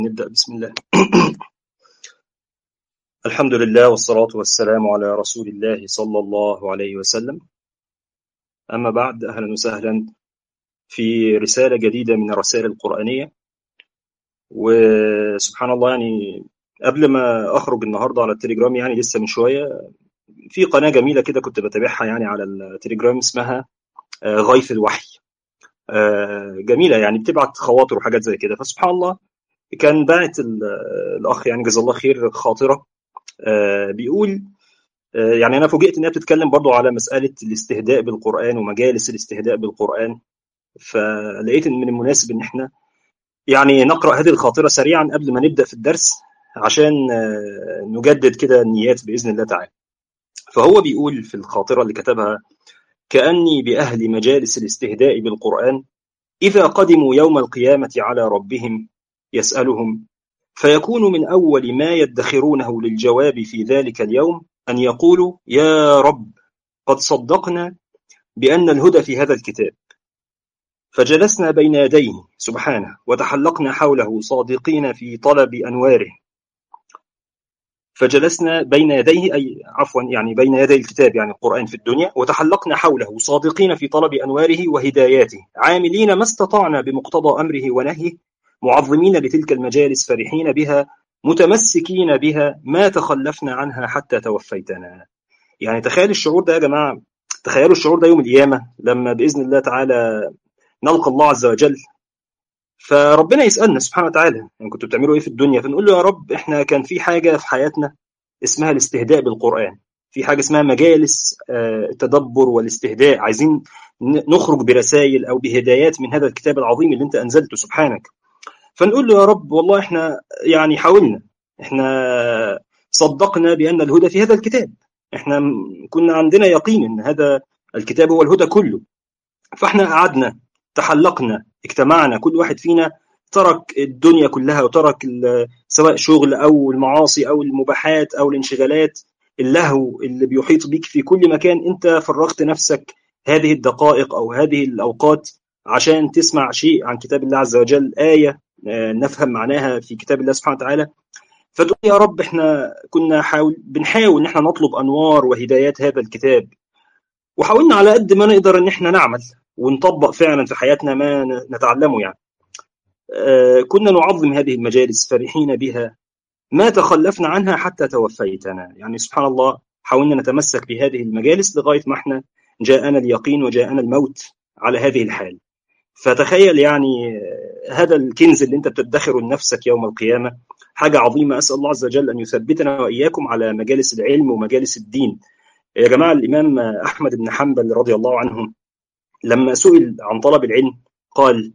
نبدأ بسم الله الحمد لله والصلاة والسلام على رسول الله صلى الله عليه وسلم أما بعد أهلا وسهلا في رسالة جديدة من الرسائل القرآنية وسبحان الله يعني قبل ما أخرج النهاردة على التليجرام يعني لسه من شوية في قناة جميلة كده كنت بتابعها يعني على التليجرام اسمها غيث الوحي جميلة يعني بتبعت خواطر وحاجات زي كده فسبحان الله كان باعت الأخ يعني جزاه الله خير خاطرة بيقول يعني أنا فوجئت إنها بتتكلم برضو على مسألة الاستهداء بالقرآن ومجالس الاستهداء بالقرآن فلقيت إن من المناسب إن إحنا يعني نقرأ هذه الخاطرة سريعا قبل ما نبدأ في الدرس عشان نجدد كده النيات بإذن الله تعالى فهو بيقول في الخاطرة اللي كتبها كأني بأهل مجالس الاستهداء بالقرآن إذا قدموا يوم القيامة على ربهم يسألهم فيكون من أول ما يدخرونه للجواب في ذلك اليوم أن يقولوا يا رب قد صدقنا بأن الهدى في هذا الكتاب فجلسنا بين يديه سبحانه وتحلقنا حوله صادقين في طلب أنواره فجلسنا بين يديه أي عفوا يعني بين يدي الكتاب يعني القرآن في الدنيا وتحلقنا حوله صادقين في طلب أنواره وهداياته عاملين ما استطعنا بمقتضى أمره ونهيه معظمين لتلك المجالس فرحين بها متمسكين بها ما تخلفنا عنها حتى توفيتنا يعني تخيل الشعور ده يا جماعة تخيلوا الشعور ده يوم القيامة لما بإذن الله تعالى نلقى الله عز وجل فربنا يسألنا سبحانه وتعالى يعني كنتوا بتعملوا ايه في الدنيا فنقول له يا رب احنا كان في حاجة في حياتنا اسمها الاستهداء بالقرآن في حاجة اسمها مجالس التدبر والاستهداء عايزين نخرج برسائل أو بهدايات من هذا الكتاب العظيم اللي انت أنزلته سبحانك فنقول له يا رب والله احنا يعني حاولنا احنا صدقنا بأن الهدى في هذا الكتاب احنا كنا عندنا يقين ان هذا الكتاب هو الهدى كله فاحنا قعدنا تحلقنا اجتمعنا كل واحد فينا ترك الدنيا كلها وترك سواء شغل او المعاصي او المباحات او الانشغالات اللهو اللي بيحيط بيك في كل مكان انت فرغت نفسك هذه الدقائق او هذه الاوقات عشان تسمع شيء عن كتاب الله عز وجل آية نفهم معناها في كتاب الله سبحانه وتعالى فتقول يا رب احنا كنا حاول بنحاول ان احنا نطلب انوار وهدايات هذا الكتاب وحاولنا على قد ما نقدر ان احنا نعمل ونطبق فعلا في حياتنا ما نتعلمه يعني آه كنا نعظم هذه المجالس فرحين بها ما تخلفنا عنها حتى توفيتنا يعني سبحان الله حاولنا نتمسك بهذه المجالس لغاية ما احنا جاءنا اليقين وجاءنا الموت على هذه الحال فتخيل يعني هذا الكنز اللي انت بتدخره لنفسك يوم القيامة حاجة عظيمة أسأل الله عز وجل أن يثبتنا وإياكم على مجالس العلم ومجالس الدين يا جماعة الإمام أحمد بن حنبل رضي الله عنه لما سئل عن طلب العلم قال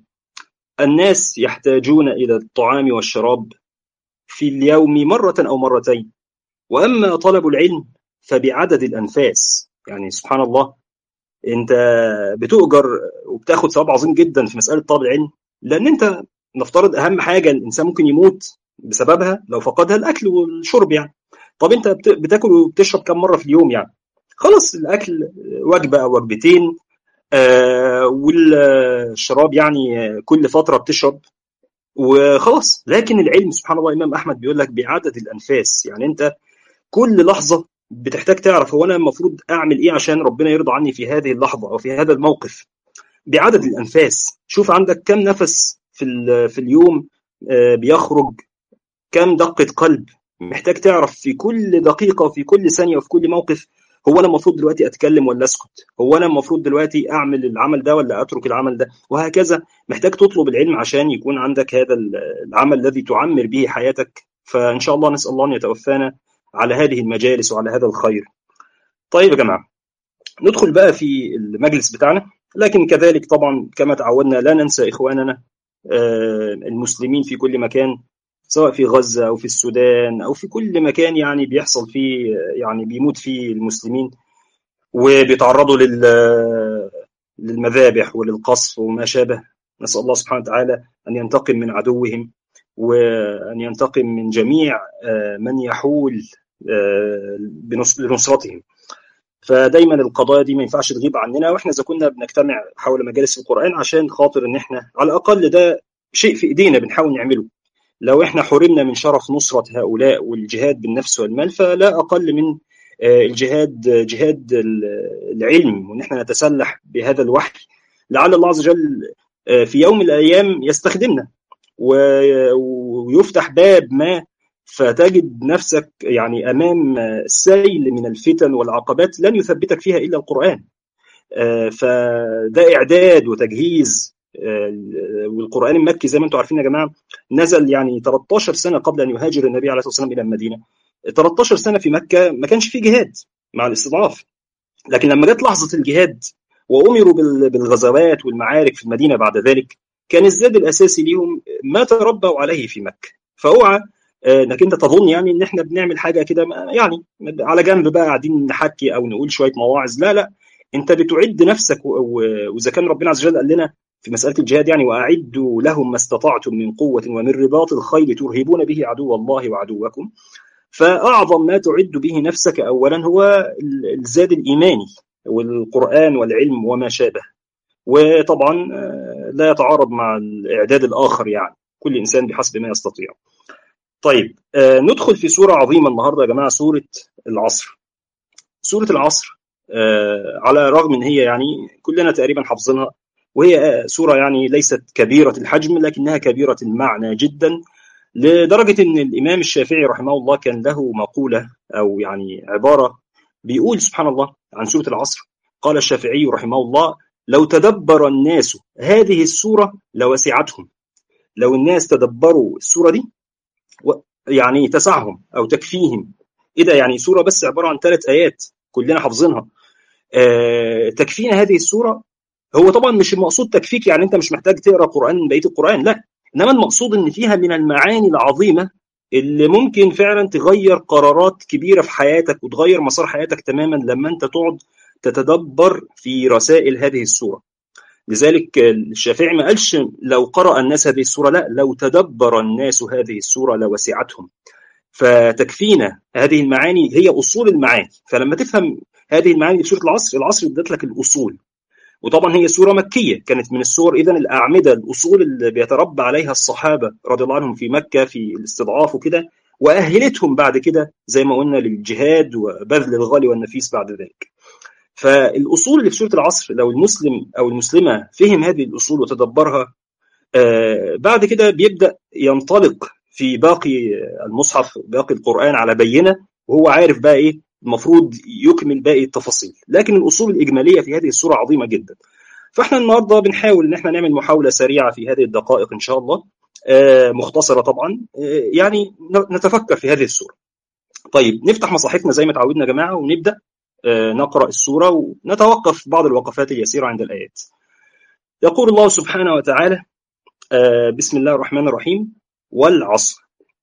الناس يحتاجون إلى الطعام والشراب في اليوم مرة أو مرتين وأما طلب العلم فبعدد الأنفاس يعني سبحان الله أنت بتؤجر وبتاخد ثواب عظيم جدا في مسألة طلب العلم لأن أنت نفترض أهم حاجة الإنسان ممكن يموت بسببها لو فقدها الأكل والشرب يعني طب أنت بتاكل وبتشرب كم مرة في اليوم يعني خلاص الأكل وجبة أو وجبتين آه والشراب يعني كل فترة بتشرب وخلاص لكن العلم سبحان الله الإمام أحمد بيقول لك بعدد الأنفاس يعني أنت كل لحظة بتحتاج تعرف هو أنا المفروض أعمل إيه عشان ربنا يرضى عني في هذه اللحظة أو في هذا الموقف بعدد الأنفاس شوف عندك كم نفس في, في اليوم آه بيخرج كم دقة قلب محتاج تعرف في كل دقيقة وفي كل ثانية وفي كل موقف هو انا المفروض دلوقتي اتكلم ولا اسكت هو انا المفروض دلوقتي اعمل العمل ده ولا اترك العمل ده وهكذا محتاج تطلب العلم عشان يكون عندك هذا العمل الذي تعمر به حياتك فان شاء الله نسال الله ان يتوفانا على هذه المجالس وعلى هذا الخير طيب يا جماعه ندخل بقى في المجلس بتاعنا لكن كذلك طبعا كما تعودنا لا ننسى اخواننا المسلمين في كل مكان سواء في غزة أو في السودان أو في كل مكان يعني بيحصل فيه يعني بيموت فيه المسلمين وبيتعرضوا لل للمذابح وللقصف وما شابه نسأل الله سبحانه وتعالى أن ينتقم من عدوهم وأن ينتقم من جميع من يحول بنصرتهم فدايما القضايا دي ما ينفعش تغيب عننا واحنا اذا كنا بنجتمع حول مجالس القران عشان خاطر ان احنا على الاقل ده شيء في ايدينا بنحاول نعمله لو احنا حرمنا من شرف نصرة هؤلاء والجهاد بالنفس والمال فلا أقل من الجهاد جهاد العلم وان احنا نتسلح بهذا الوحي لعل الله عز وجل في يوم من الايام يستخدمنا ويفتح باب ما فتجد نفسك يعني امام سيل من الفتن والعقبات لن يثبتك فيها الا القران فده اعداد وتجهيز والقران المكي زي ما انتم عارفين يا جماعه نزل يعني 13 سنه قبل ان يهاجر النبي عليه الصلاه والسلام الى المدينه 13 سنه في مكه ما كانش في جهاد مع الاستضعاف لكن لما جت لحظه الجهاد وامروا بالغزوات والمعارك في المدينه بعد ذلك كان الزاد الاساسي ليهم ما تربوا عليه في مكه فاوعى انك انت تظن يعني ان احنا بنعمل حاجه كده يعني على جنب بقى قاعدين نحكي او نقول شويه مواعظ لا لا انت بتعد نفسك واذا كان ربنا عز وجل قال لنا في مساله الجهاد يعني واعدوا لهم ما استطعتم من قوه ومن رباط الخيل ترهبون به عدو الله وعدوكم فاعظم ما تعد به نفسك اولا هو الزاد الايماني والقران والعلم وما شابه وطبعا لا يتعارض مع الاعداد الاخر يعني كل انسان بحسب ما يستطيع طيب ندخل في سوره عظيمه النهارده يا جماعه سوره العصر سوره العصر على الرغم ان هي يعني كلنا تقريبا حافظينها وهي سوره يعني ليست كبيره الحجم لكنها كبيره المعنى جدا لدرجه ان الامام الشافعي رحمه الله كان له مقوله او يعني عباره بيقول سبحان الله عن سوره العصر قال الشافعي رحمه الله لو تدبر الناس هذه السوره لوسعتهم لو الناس تدبروا السوره دي يعني تسعهم او تكفيهم ايه ده يعني سوره بس عباره عن ثلاث ايات كلنا حافظينها آه تكفينا هذه السوره هو طبعا مش المقصود تكفيك يعني انت مش محتاج تقرا قران من بقيه القران لا انما المقصود ان فيها من المعاني العظيمه اللي ممكن فعلا تغير قرارات كبيره في حياتك وتغير مسار حياتك تماما لما انت تقعد تتدبر في رسائل هذه السوره لذلك الشافعي ما قالش لو قرأ الناس هذه السورة لا لو تدبر الناس هذه السورة لوسعتهم فتكفينا هذه المعاني هي أصول المعاني فلما تفهم هذه المعاني في سورة العصر العصر ادت لك الأصول وطبعا هي سورة مكية كانت من السور إذا الأعمدة الأصول اللي بيتربى عليها الصحابة رضي الله عنهم في مكة في الاستضعاف وكده وأهلتهم بعد كده زي ما قلنا للجهاد وبذل الغالي والنفيس بعد ذلك فالاصول اللي في سوره العصر لو المسلم او المسلمه فهم هذه الاصول وتدبرها آه بعد كده بيبدا ينطلق في باقي المصحف باقي القران على بينه وهو عارف بقى ايه المفروض يكمل باقي التفاصيل لكن الاصول الاجماليه في هذه السوره عظيمه جدا فاحنا النهارده بنحاول ان احنا نعمل محاوله سريعه في هذه الدقائق ان شاء الله آه مختصره طبعا آه يعني نتفكر في هذه السوره طيب نفتح مصاحفنا زي ما تعودنا يا جماعه ونبدا نقرأ السورة ونتوقف بعض الوقفات اليسيرة عند الآيات يقول الله سبحانه وتعالى بسم الله الرحمن الرحيم والعصر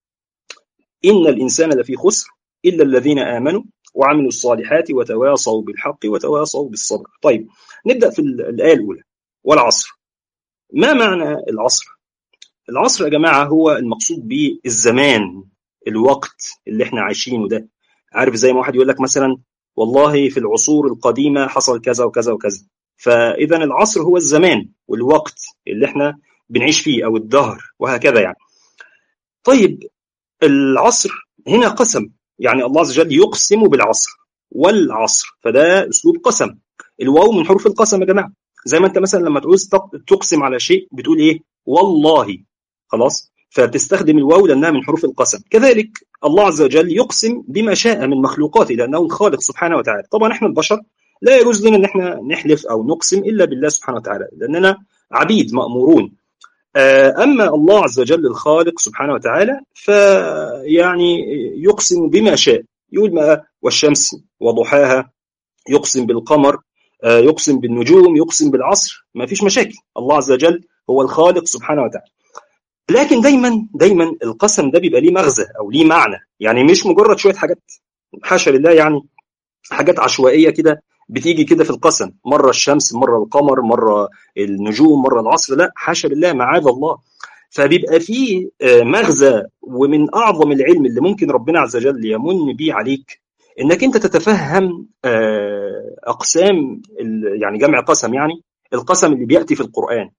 إن الإنسان لفي خسر إلا الذين آمنوا وعملوا الصالحات وتواصوا بالحق وتواصوا بالصبر طيب نبدأ في الآية الأولى والعصر ما معنى العصر؟ العصر يا جماعة هو المقصود به الزمان الوقت اللي احنا عايشينه ده عارف زي ما واحد يقول لك مثلا والله في العصور القديمة حصل كذا وكذا وكذا فإذا العصر هو الزمان والوقت اللي احنا بنعيش فيه أو الدهر وهكذا يعني طيب العصر هنا قسم يعني الله عز وجل يقسم بالعصر والعصر فده أسلوب قسم الواو من حروف القسم يا جماعة زي ما أنت مثلا لما تعوز تقسم على شيء بتقول إيه والله خلاص فتستخدم الواو لأنها من حروف القسم كذلك الله عز وجل يقسم بما شاء من مخلوقاته لأنه الخالق سبحانه وتعالى طبعا احنا البشر لا يجوز لنا ان احنا نحلف او نقسم الا بالله سبحانه وتعالى لاننا عبيد مامورون اما الله عز وجل الخالق سبحانه وتعالى فيعني يقسم بما شاء يقول ما والشمس وضحاها يقسم بالقمر يقسم بالنجوم يقسم بالعصر ما فيش مشاكل الله عز وجل هو الخالق سبحانه وتعالى لكن دايما دايما القسم ده بيبقى ليه مغزى او ليه معنى يعني مش مجرد شويه حاجات حاشا لله يعني حاجات عشوائيه كده بتيجي كده في القسم مره الشمس مره القمر مره النجوم مره العصر لا حاشا لله معاذ الله فبيبقى فيه مغزى ومن اعظم العلم اللي ممكن ربنا عز وجل يمن بيه عليك انك انت تتفهم اقسام يعني جمع قسم يعني القسم اللي بياتي في القران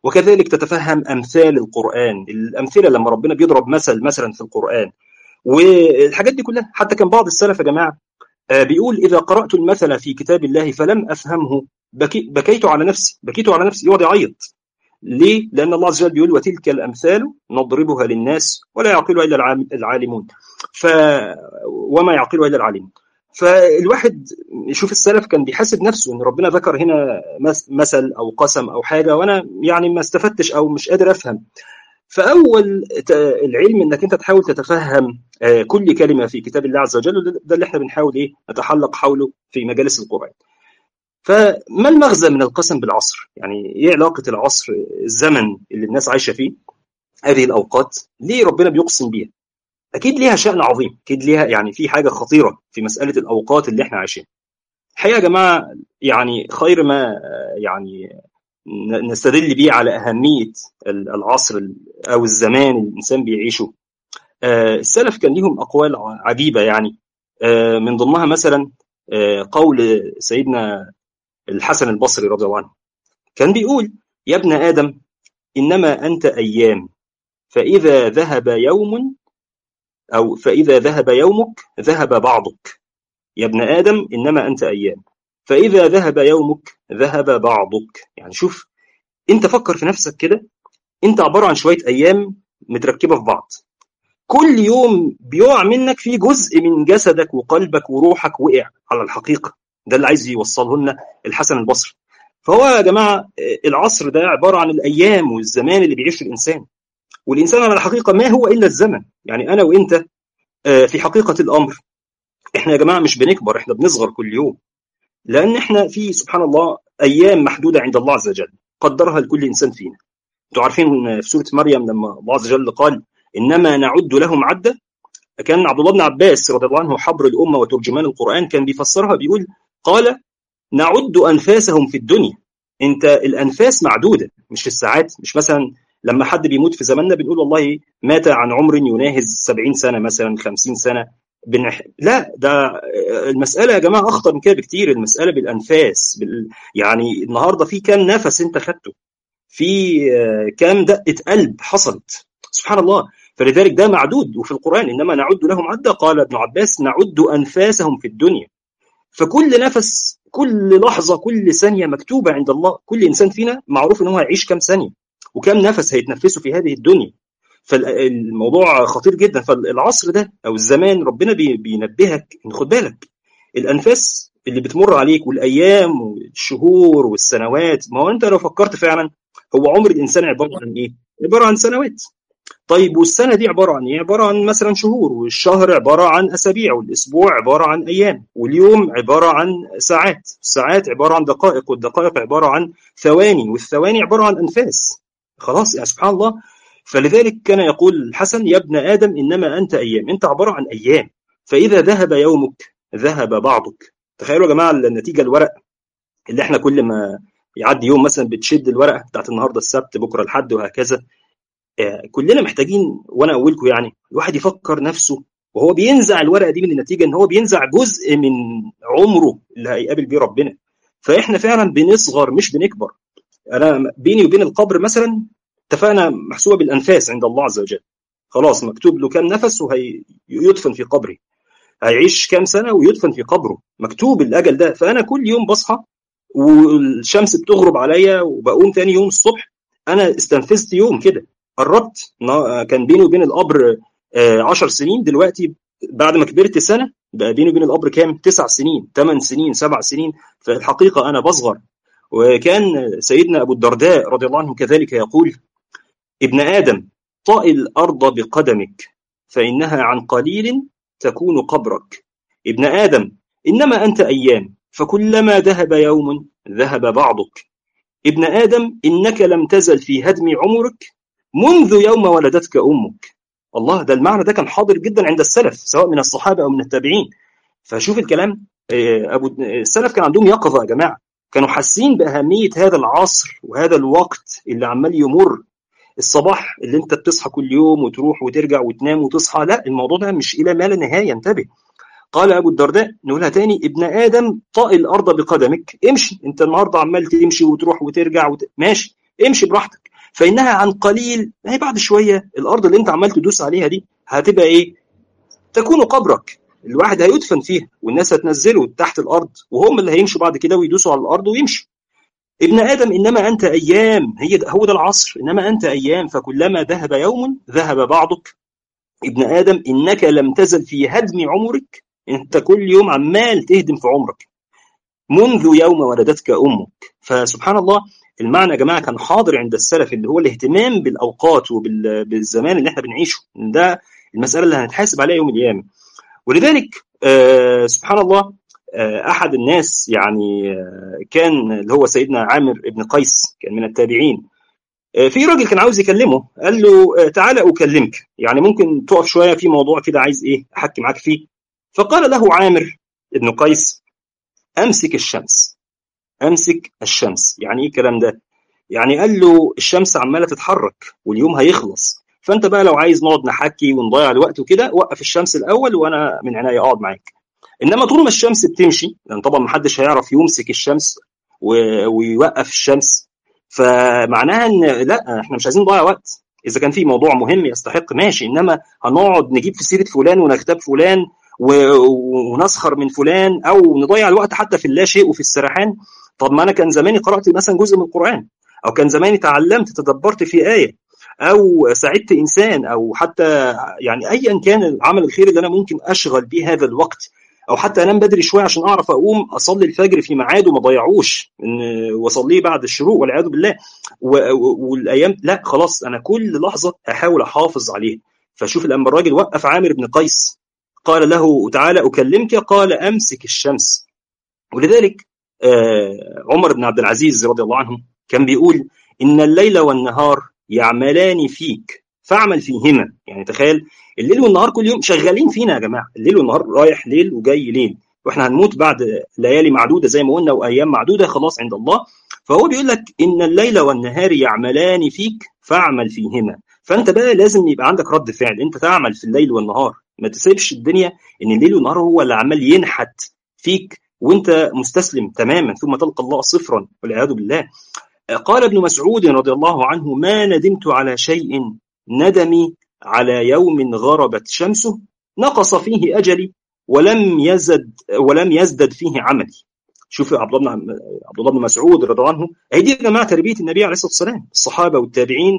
وكذلك تتفهم امثال القران الامثله لما ربنا بيضرب مثل مثلا في القران والحاجات دي كلها حتى كان بعض السلف يا جماعه بيقول اذا قرات المثل في كتاب الله فلم افهمه بكي بكيت على نفسي بكيت على نفسي يقعد يعيط ليه؟ لأن الله عز وجل بيقول وتلك الأمثال نضربها للناس ولا يعقلها إلا العالمون ف وما يعقلها إلا العالمون فالواحد يشوف السلف كان بيحاسب نفسه ان ربنا ذكر هنا مثل او قسم او حاجه وانا يعني ما استفدتش او مش قادر افهم فاول العلم انك انت تحاول تتفهم كل كلمه في كتاب الله عز وجل ده اللي احنا بنحاول ايه نتحلق حوله في مجالس القران فما المغزى من القسم بالعصر؟ يعني ايه علاقه العصر الزمن اللي الناس عايشه فيه هذه الاوقات ليه ربنا بيقسم بيها؟ اكيد ليها شان عظيم، اكيد ليها يعني في حاجه خطيره في مساله الاوقات اللي احنا عايشينها. الحقيقه يا جماعه يعني خير ما يعني نستدل بيه على اهميه العصر او الزمان اللي الانسان بيعيشه. السلف كان ليهم اقوال عجيبه يعني من ضمنها مثلا قول سيدنا الحسن البصري رضي الله عنه كان بيقول يا ابن آدم إنما أنت أيام فإذا ذهب يوم أو فإذا ذهب يومك ذهب بعضك يا ابن آدم إنما أنت أيام فإذا ذهب يومك ذهب بعضك يعني شوف أنت فكر في نفسك كده أنت عبارة عن شوية أيام متركبة في بعض كل يوم بيقع منك في جزء من جسدك وقلبك وروحك وقع على الحقيقة ده اللي عايز يوصله لنا الحسن البصري فهو يا جماعة العصر ده عبارة عن الأيام والزمان اللي بيعيشه الإنسان والإنسان على الحقيقة ما هو إلا الزمن يعني أنا وإنت في حقيقة الأمر إحنا يا جماعة مش بنكبر إحنا بنصغر كل يوم لأن إحنا في سبحان الله أيام محدودة عند الله عز وجل قدرها لكل إنسان فينا أنتوا عارفين في سورة مريم لما الله عز وجل قال إنما نعد لهم عدة كان عبد الله بن عباس رضي الله عنه حبر الأمة وترجمان القرآن كان بيفسرها بيقول قال نعد أنفاسهم في الدنيا أنت الأنفاس معدودة مش الساعات مش مثلا لما حد بيموت في زماننا بنقول والله مات عن عمر يناهز 70 سنة مثلا 50 سنة بنح... لا ده المسألة يا جماعة أخطر من كده بكتير المسألة بالأنفاس بال... يعني النهاردة في كام نفس أنت خدته في كام دقة قلب حصلت سبحان الله فلذلك ده معدود وفي القرآن إنما نعد لهم عدة قال ابن عباس نعد أنفاسهم في الدنيا فكل نفس كل لحظة كل ثانية مكتوبة عند الله كل إنسان فينا معروف إن هو هيعيش كام ثانية وكم نفس هيتنفسه في هذه الدنيا فالموضوع خطير جدا فالعصر ده أو الزمان ربنا بينبهك إن خد بالك الأنفاس اللي بتمر عليك والأيام والشهور والسنوات ما هو أنت لو فكرت فعلا هو عمر الإنسان عبارة عن إيه؟ عبارة عن سنوات طيب والسنة دي عبارة عن إيه؟ عبارة عن مثلا شهور والشهر عبارة عن أسابيع والأسبوع عبارة عن أيام واليوم عبارة عن ساعات الساعات عبارة عن دقائق والدقائق عبارة عن ثواني والثواني عبارة عن أنفاس خلاص يعني سبحان الله فلذلك كان يقول الحسن يا ابن آدم إنما أنت أيام أنت عبارة عن أيام فإذا ذهب يومك ذهب بعضك تخيلوا يا جماعة النتيجة الورق اللي احنا كل ما يعدي يوم مثلا بتشد الورقة بتاعت النهاردة السبت بكرة الحد وهكذا كلنا محتاجين وانا اولكم يعني الواحد يفكر نفسه وهو بينزع الورقه دي من النتيجه ان هو بينزع جزء من عمره اللي هيقابل بيه ربنا فاحنا فعلا بنصغر مش بنكبر انا بيني وبين القبر مثلا اتفقنا محسوبه بالانفاس عند الله عز وجل خلاص مكتوب له كام نفس وهيدفن في قبره هيعيش كام سنه ويدفن في قبره مكتوب الاجل ده فانا كل يوم بصحى والشمس بتغرب عليا وبقوم تاني يوم الصبح انا استنفذت يوم كده قربت كان بيني وبين القبر 10 سنين دلوقتي بعد ما كبرت سنه بقى بيني وبين القبر كام؟ تسع سنين، ثمان سنين، سبع سنين، فالحقيقه انا بصغر. وكان سيدنا ابو الدرداء رضي الله عنه كذلك يقول: ابن ادم طأ الارض بقدمك فانها عن قليل تكون قبرك. ابن ادم انما انت ايام فكلما ذهب يوم ذهب بعضك. ابن ادم انك لم تزل في هدم عمرك منذ يوم ولدتك امك الله ده المعنى ده كان حاضر جدا عند السلف سواء من الصحابه او من التابعين فشوف الكلام ابو السلف كان عندهم يقظه يا جماعه كانوا حاسين باهميه هذا العصر وهذا الوقت اللي عمال يمر الصباح اللي انت بتصحى كل يوم وتروح وترجع وتنام وتصحى لا الموضوع ده مش الى ما لا نهايه انتبه قال ابو الدرداء نقولها تاني ابن ادم طأ الارض بقدمك امشي انت النهارده عمال تمشي وتروح وترجع وت... ماشي امشي براحتك فانها عن قليل هي بعد شويه الارض اللي انت عمال تدوس عليها دي هتبقى ايه تكون قبرك الواحد هيدفن فيها والناس هتنزله تحت الارض وهم اللي هيمشوا بعد كده ويدوسوا على الارض ويمشوا ابن ادم انما انت ايام هي ده هو ده العصر انما انت ايام فكلما ذهب يوم ذهب بعضك ابن ادم انك لم تزل في هدم عمرك انت كل يوم عمال تهدم في عمرك منذ يوم ولدتك امك فسبحان الله المعنى يا جماعه كان حاضر عند السلف اللي هو الاهتمام بالاوقات وبالزمان اللي احنا بنعيشه ده المساله اللي هنتحاسب عليها يوم القيامه ولذلك آه سبحان الله آه احد الناس يعني آه كان اللي هو سيدنا عامر بن قيس كان من التابعين في راجل كان عاوز يكلمه قال له تعالى اكلمك يعني ممكن تقف شويه في موضوع كده عايز ايه احكي معاك فيه فقال له عامر بن قيس امسك الشمس امسك الشمس يعني ايه الكلام ده يعني قال له الشمس عماله تتحرك واليوم هيخلص فانت بقى لو عايز نقعد نحكي ونضيع الوقت وكده وقف الشمس الاول وانا من عناية اقعد معاك انما طول ما الشمس بتمشي لان طبعا محدش هيعرف يمسك الشمس ويوقف الشمس فمعناها ان لا احنا مش عايزين نضيع وقت اذا كان في موضوع مهم يستحق ماشي انما هنقعد نجيب في سيره فلان ونغتاب فلان ونسخر من فلان او نضيع الوقت حتى في اللا شيء وفي السرحان طب ما انا كان زماني قرات مثلا جزء من القران او كان زماني تعلمت تدبرت في ايه او ساعدت انسان او حتى يعني ايا كان العمل الخير اللي انا ممكن اشغل به هذا الوقت او حتى انام بدري شويه عشان اعرف اقوم اصلي الفجر في ميعاده وما ضيعوش واصليه بعد الشروق والعياذ بالله والايام لا خلاص انا كل لحظه احاول احافظ عليها فشوف لما الراجل وقف عامر بن قيس قال له تعالى اكلمك قال امسك الشمس ولذلك عمر بن عبد العزيز رضي الله عنه كان بيقول ان الليل والنهار يعملان فيك فاعمل فيهما يعني تخيل الليل والنهار كل يوم شغالين فينا يا جماعه الليل والنهار رايح ليل وجاي ليل واحنا هنموت بعد ليالي معدوده زي ما قلنا وايام معدوده خلاص عند الله فهو بيقول لك ان الليل والنهار يعملان فيك فاعمل فيهما فانت بقى لازم يبقى عندك رد فعل انت تعمل في الليل والنهار ما تسيبش الدنيا ان الليل والنهار هو اللي عمال ينحت فيك وانت مستسلم تماما ثم تلقى الله صفرا والعياذ بالله قال ابن مسعود رضي الله عنه ما ندمت على شيء ندمي على يوم غربت شمسه نقص فيه اجلي ولم يزد ولم يزدد فيه عملي شوف عبد الله بن عبد الله بن مسعود رضي الله عنه هي دي يا جماعه تربيه النبي عليه الصلاه والسلام الصحابه والتابعين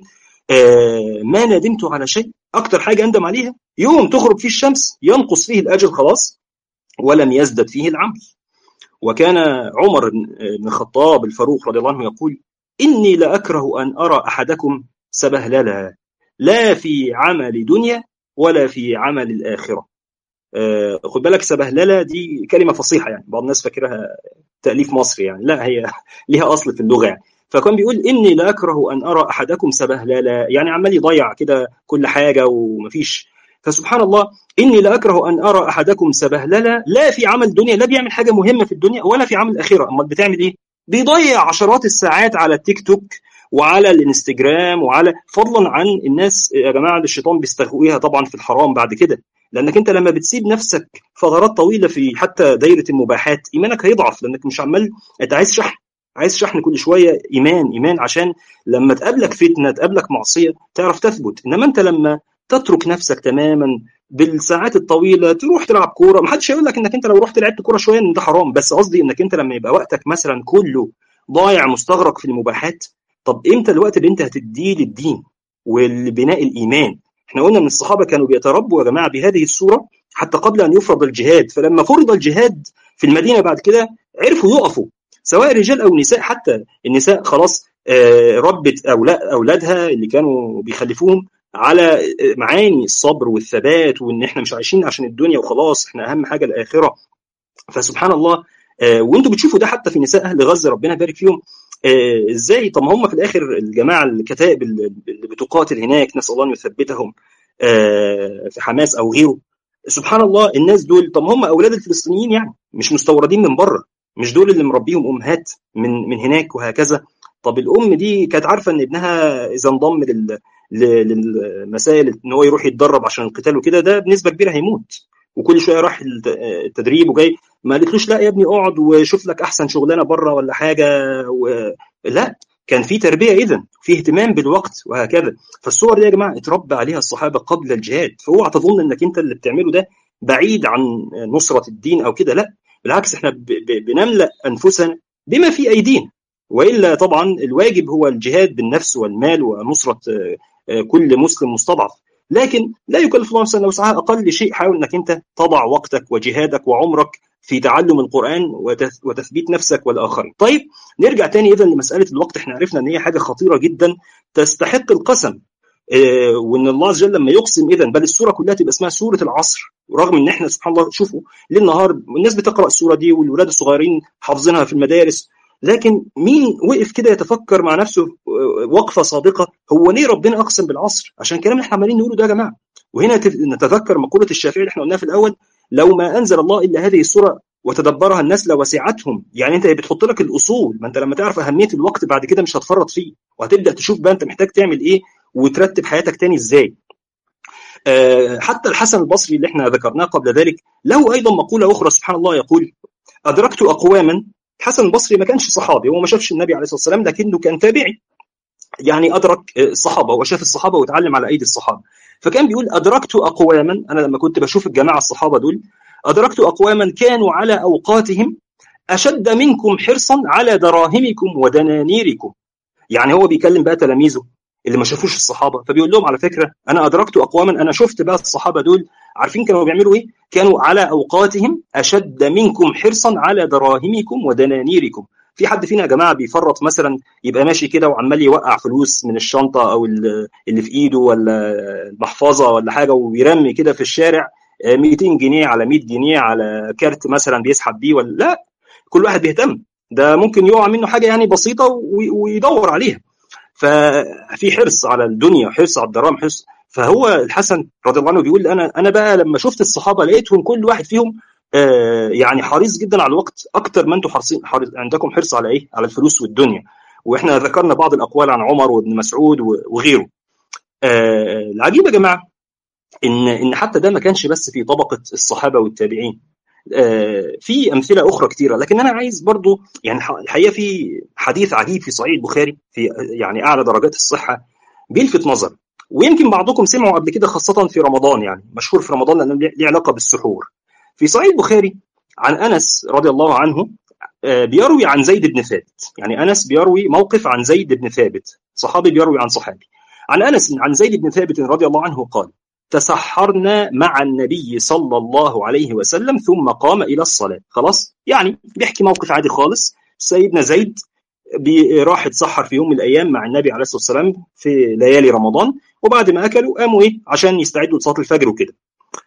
آه ما ندمت على شيء اكتر حاجه اندم عليها يوم تغرب فيه الشمس ينقص فيه الاجل خلاص ولم يزدد فيه العمل وكان عمر بن الخطاب الفاروق رضي الله عنه يقول اني لاكره ان ارى احدكم سبهللا لا في عمل دنيا ولا في عمل الآخرة آه خد بالك سبهللة دي كلمة فصيحة يعني بعض الناس فاكرها تأليف مصري يعني لا هي ليها أصل في اللغة يعني فكان بيقول إني لا أكره أن أرى أحدكم سبهللا يعني عمال يضيع كده كل حاجة ومفيش فسبحان الله إني لا أكره أن أرى أحدكم سبهللا لا في عمل دنيا لا بيعمل حاجة مهمة في الدنيا ولا في عمل الآخرة أمال بتعمل إيه؟ بيضيع عشرات الساعات على التيك توك وعلى الانستجرام وعلى فضلا عن الناس يا جماعه الشيطان بيستهويها طبعا في الحرام بعد كده لانك انت لما بتسيب نفسك فترات طويله في حتى دايره المباحات ايمانك هيضعف لانك مش عمال انت عايز شحن عايز شحن كل شويه ايمان ايمان عشان لما تقابلك فتنه تقابلك معصيه تعرف تثبت انما انت لما تترك نفسك تماما بالساعات الطويله تروح تلعب كوره ما حدش هيقول لك انك انت لو رحت لعبت كوره شويه ان ده حرام بس قصدي انك انت لما يبقى وقتك مثلا كله ضايع مستغرق في المباحات طب امتى الوقت اللي انت هتديه للدين ولبناء الايمان احنا قلنا ان الصحابه كانوا بيتربوا يا جماعه بهذه الصوره حتى قبل ان يفرض الجهاد فلما فرض الجهاد في المدينه بعد كده عرفوا يقفوا سواء رجال او نساء حتى النساء خلاص ربت اولادها اللي كانوا بيخلفوهم على معاني الصبر والثبات وان احنا مش عايشين عشان الدنيا وخلاص احنا اهم حاجه الاخره فسبحان الله وانتم بتشوفوا ده حتى في نساء اهل غزه ربنا يبارك فيهم ازاي طب هم في الاخر الجماعه الكتائب اللي بتقاتل هناك نسال الله ان يثبتهم في حماس او غيره سبحان الله الناس دول طب هم اولاد الفلسطينيين يعني مش مستوردين من بره مش دول اللي مربيهم امهات من من هناك وهكذا طب الام دي كانت عارفه ان ابنها اذا انضم لل للمسائل ان هو يروح يتدرب عشان القتال وكده ده بنسبه كبيره هيموت وكل شويه راح التدريب وجاي ما قالتلوش لا يا ابني اقعد وشوف لك احسن شغلانه بره ولا حاجه و... لا كان في تربيه اذا في اهتمام بالوقت وهكذا فالصور دي يا جماعه اتربى عليها الصحابه قبل الجهاد فاوعى تظن انك انت اللي بتعمله ده بعيد عن نصره الدين او كده لا بالعكس احنا بنملا انفسنا بما في ايدينا والا طبعا الواجب هو الجهاد بالنفس والمال ونصره كل مسلم مستضعف لكن لا يكلف الله نفسا الا وسعها اقل شيء حاول انك انت تضع وقتك وجهادك وعمرك في تعلم القران وتثبيت نفسك والاخرين. طيب نرجع تاني اذا لمساله الوقت احنا عرفنا ان هي حاجه خطيره جدا تستحق القسم اه وان الله عز وجل لما يقسم اذا بل السوره كلها تبقى اسمها سوره العصر ورغم ان احنا سبحان الله شوفوا ليل نهار الناس بتقرا السوره دي والولاد الصغيرين حافظينها في المدارس لكن مين وقف كده يتفكر مع نفسه وقفه صادقه هو ليه ربنا اقسم بالعصر عشان الكلام اللي احنا عمالين نقوله ده يا جماعه وهنا نتذكر مقوله الشافعي اللي احنا قلناها في الاول لو ما انزل الله الا هذه السوره وتدبرها الناس لوسعتهم يعني انت بتحط لك الاصول ما انت لما تعرف اهميه الوقت بعد كده مش هتفرط فيه وهتبدا تشوف بقى انت محتاج تعمل ايه وترتب حياتك تاني ازاي أه حتى الحسن البصري اللي احنا ذكرناه قبل ذلك له ايضا مقوله اخرى سبحان الله يقول ادركت اقواما الحسن البصري ما كانش صحابي هو ما شافش النبي عليه الصلاه والسلام لكنه كان تابعي يعني ادرك الصحابه وشاف الصحابه وتعلم على ايدي الصحابه فكان بيقول ادركت اقواما انا لما كنت بشوف الجماعه الصحابه دول ادركت اقواما كانوا على اوقاتهم اشد منكم حرصا على دراهمكم ودنانيركم يعني هو بيكلم بقى تلاميذه اللي ما شافوش الصحابه فبيقول لهم على فكره انا ادركت اقواما انا شفت بقى الصحابه دول عارفين كانوا بيعملوا ايه؟ كانوا على اوقاتهم اشد منكم حرصا على دراهمكم ودنانيركم في حد فينا يا جماعه بيفرط مثلا يبقى ماشي كده وعمال يوقع فلوس من الشنطه او اللي في ايده ولا المحفظه ولا حاجه ويرمي كده في الشارع 200 جنيه على 100 جنيه على كارت مثلا بيسحب بيه ولا لا كل واحد بيهتم ده ممكن يقع منه حاجه يعني بسيطه ويدور عليها ففي حرص على الدنيا حرص على الدراهم حرص فهو الحسن رضي الله عنه بيقول انا انا بقى لما شفت الصحابه لقيتهم كل واحد فيهم آه يعني حريص جدا على الوقت اكتر ما انتم حريصين حريص عندكم حرص على ايه؟ على الفلوس والدنيا واحنا ذكرنا بعض الاقوال عن عمر وابن مسعود وغيره. آه العجيب يا جماعه ان ان حتى ده ما كانش بس في طبقه الصحابه والتابعين. آه في امثله اخرى كثيره لكن انا عايز برضو يعني الحقيقه في حديث عجيب في صحيح البخاري في يعني اعلى درجات الصحه بيلفت نظر ويمكن بعضكم سمعوا قبل كده خاصه في رمضان يعني مشهور في رمضان لانه ليه علاقه بالسحور. في صحيح البخاري عن انس رضي الله عنه بيروي عن زيد بن ثابت يعني انس بيروي موقف عن زيد بن ثابت صحابي بيروي عن صحابي عن انس عن زيد بن ثابت رضي الله عنه قال تسحرنا مع النبي صلى الله عليه وسلم ثم قام الى الصلاه خلاص يعني بيحكي موقف عادي خالص سيدنا زيد راح يتسحر في يوم من الايام مع النبي عليه الصلاه والسلام في ليالي رمضان وبعد ما اكلوا قاموا ايه عشان يستعدوا لصلاه الفجر وكده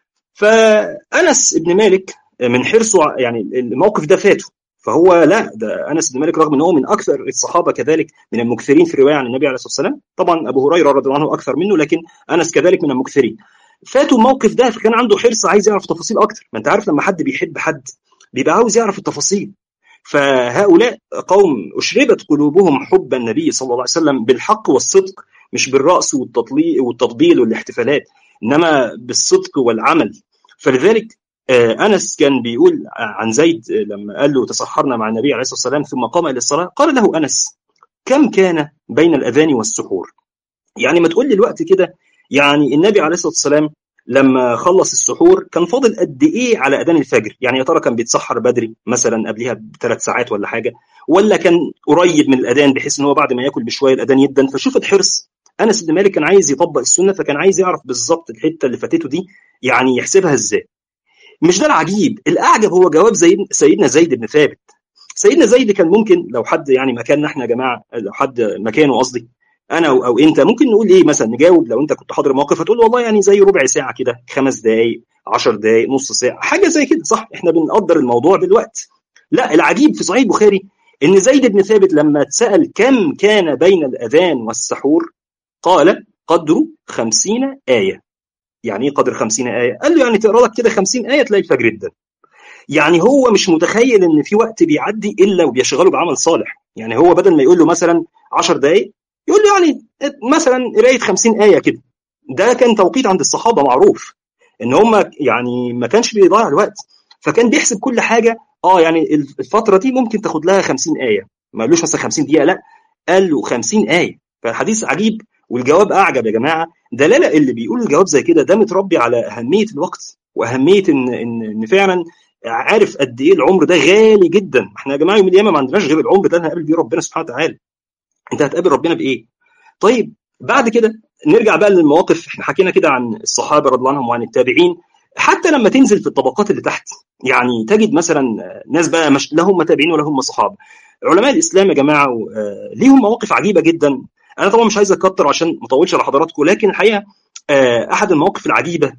فانس بن مالك من حرصه يعني الموقف ده فاته فهو لا ده انس بن مالك رغم ان هو من اكثر الصحابه كذلك من المكثرين في الروايه عن النبي عليه الصلاه والسلام طبعا ابو هريره رضي الله عنه اكثر منه لكن انس كذلك من المكثرين فاتوا الموقف ده فكان عنده حرص عايز يعرف تفاصيل اكتر ما انت عارف لما حد بيحب حد بيبقى عاوز يعرف التفاصيل فهؤلاء قوم اشربت قلوبهم حب النبي صلى الله عليه وسلم بالحق والصدق مش بالرأس والتطبيل والاحتفالات انما بالصدق والعمل فلذلك انس كان بيقول عن زيد لما قال له تسحرنا مع النبي عليه الصلاه والسلام ثم قام الى الصلاه قال له انس كم كان بين الاذان والسحور؟ يعني ما تقول لي الوقت كده يعني النبي عليه الصلاه والسلام لما خلص السحور كان فاضل قد ايه على اذان الفجر؟ يعني يا ترى كان بيتسحر بدري مثلا قبلها بثلاث ساعات ولا حاجه ولا كان قريب من الاذان بحيث ان هو بعد ما ياكل بشويه الاذان يدن فشوف الحرص انس بن مالك كان عايز يطبق السنه فكان عايز يعرف بالظبط الحته اللي فاتته دي يعني يحسبها ازاي مش ده العجيب الاعجب هو جواب زي سيدنا زيد بن ثابت سيدنا زيد كان ممكن لو حد يعني مكاننا احنا يا جماعه لو حد مكانه قصدي انا او, أو انت ممكن نقول ايه مثلا نجاوب لو انت كنت حاضر الموقف هتقول والله يعني زي ربع ساعه كده خمس دقائق 10 دقائق نص ساعه حاجه زي كده صح احنا بنقدر الموضوع بالوقت لا العجيب في صحيح البخاري ان زيد بن ثابت لما اتسال كم كان بين الاذان والسحور قال قدر خمسين آية يعني ايه قدر 50 آية؟ قال له يعني تقرا لك كده 50 آية تلاقي الفجر ادن. يعني هو مش متخيل ان في وقت بيعدي الا وبيشغله بعمل صالح، يعني هو بدل ما يقول له مثلا 10 دقائق يقول له يعني مثلا قرايه 50 آية كده. ده كان توقيت عند الصحابة معروف ان هم يعني ما كانش بيضيع الوقت فكان بيحسب كل حاجة اه يعني الفترة دي ممكن تاخد لها 50 آية ما قالوش مثلا 50 دقيقة لا قال له 50 ايه فالحديث عجيب والجواب اعجب يا جماعه دلاله اللي بيقول الجواب زي كده ده متربي على اهميه الوقت واهميه ان ان, إن فعلا عارف قد ايه العمر ده غالي جدا احنا يا جماعه يوم القيامه ما عندناش غير العمر ده اللي هنقابل بيه ربنا سبحانه وتعالى انت هتقابل ربنا بايه طيب بعد كده نرجع بقى للمواقف احنا حكينا كده عن الصحابه رضي الله عنهم وعن التابعين حتى لما تنزل في الطبقات اللي تحت يعني تجد مثلا ناس بقى مش لا هم تابعين ولا هم صحابه علماء الاسلام يا جماعه ليهم مواقف عجيبه جدا انا طبعا مش عايز اكتر عشان ما اطولش على حضراتكم لكن الحقيقه احد المواقف العجيبه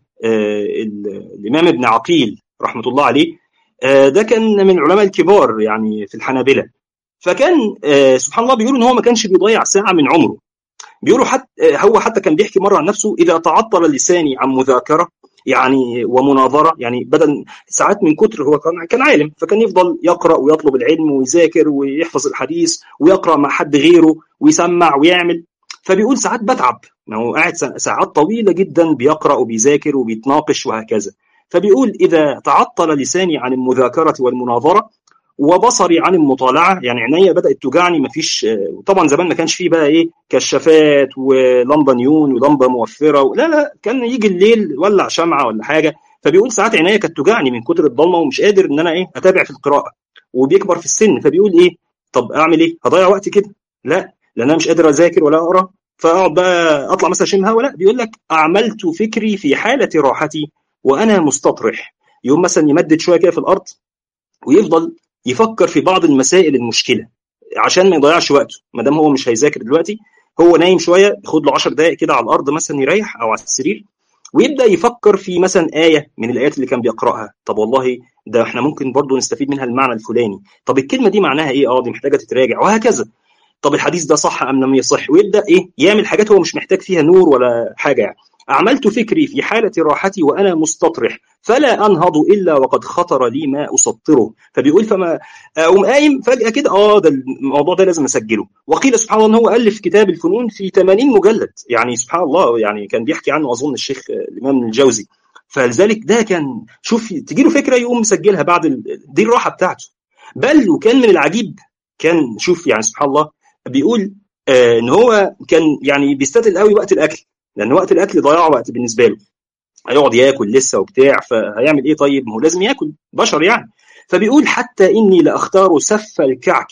الامام ابن عقيل رحمه الله عليه ده كان من العلماء الكبار يعني في الحنابله فكان سبحان الله بيقولوا ان هو ما كانش بيضيع ساعه من عمره بيقولوا حتى هو حتى كان بيحكي مره عن نفسه اذا تعطل لساني عن مذاكره يعني ومناظره يعني بدل ساعات من كتر هو كان كان عالم فكان يفضل يقرا ويطلب العلم ويذاكر ويحفظ الحديث ويقرا مع حد غيره ويسمع ويعمل فبيقول ساعات بتعب ما هو قاعد ساعات طويله جدا بيقرا وبيذاكر وبيتناقش وهكذا فبيقول اذا تعطل لساني عن المذاكره والمناظره وبصري عن المطالعه يعني عينيا بدات توجعني مفيش طبعا زمان ما كانش فيه بقى ايه كشافات ولمبه نيون ولمبه موفره و... لا لا كان يجي الليل ولع شمعه ولا حاجه فبيقول ساعات عينيا كانت توجعني من كتر الضلمه ومش قادر ان انا ايه اتابع في القراءه وبيكبر في السن فبيقول ايه طب اعمل ايه هضيع وقت كده لا لان انا مش قادر اذاكر ولا اقرا فاقعد بقى اطلع مثلا اشم هوا لا بيقول لك اعملت فكري في حاله راحتي وانا مستطرح يوم مثلا يمدد شويه كده في الارض ويفضل يفكر في بعض المسائل المشكله عشان ما يضيعش وقته ما دام هو مش هيذاكر دلوقتي هو نايم شويه ياخد له 10 دقائق كده على الارض مثلا يريح او على السرير ويبدا يفكر في مثلا ايه من الايات اللي كان بيقراها طب والله ده احنا ممكن برضو نستفيد منها المعنى الفلاني طب الكلمه دي معناها ايه اه دي محتاجه تتراجع وهكذا طب الحديث ده صح ام لم يصح ويبدا ايه يعمل حاجات هو مش محتاج فيها نور ولا حاجه يعني أعملت فكري في حالة راحتي وأنا مستطرح فلا أنهض إلا وقد خطر لي ما أسطره فبيقول فما أقوم قايم فجأة كده آه ده الموضوع ده لازم أسجله وقيل سبحان الله أن هو ألف كتاب الفنون في 80 مجلد يعني سبحان الله يعني كان بيحكي عنه أظن الشيخ الإمام الجوزي فلذلك ده كان شوف تجي له فكرة يقوم مسجلها بعد ال... دي الراحة بتاعته بل وكان من العجيب كان شوف يعني سبحان الله بيقول آه ان هو كان يعني بيستثقل قوي وقت الاكل لان وقت الاكل ضياع وقت بالنسبه له هيقعد ياكل لسه وبتاع فهيعمل ايه طيب ما هو لازم ياكل بشر يعني فبيقول حتى اني لاختار سف الكعك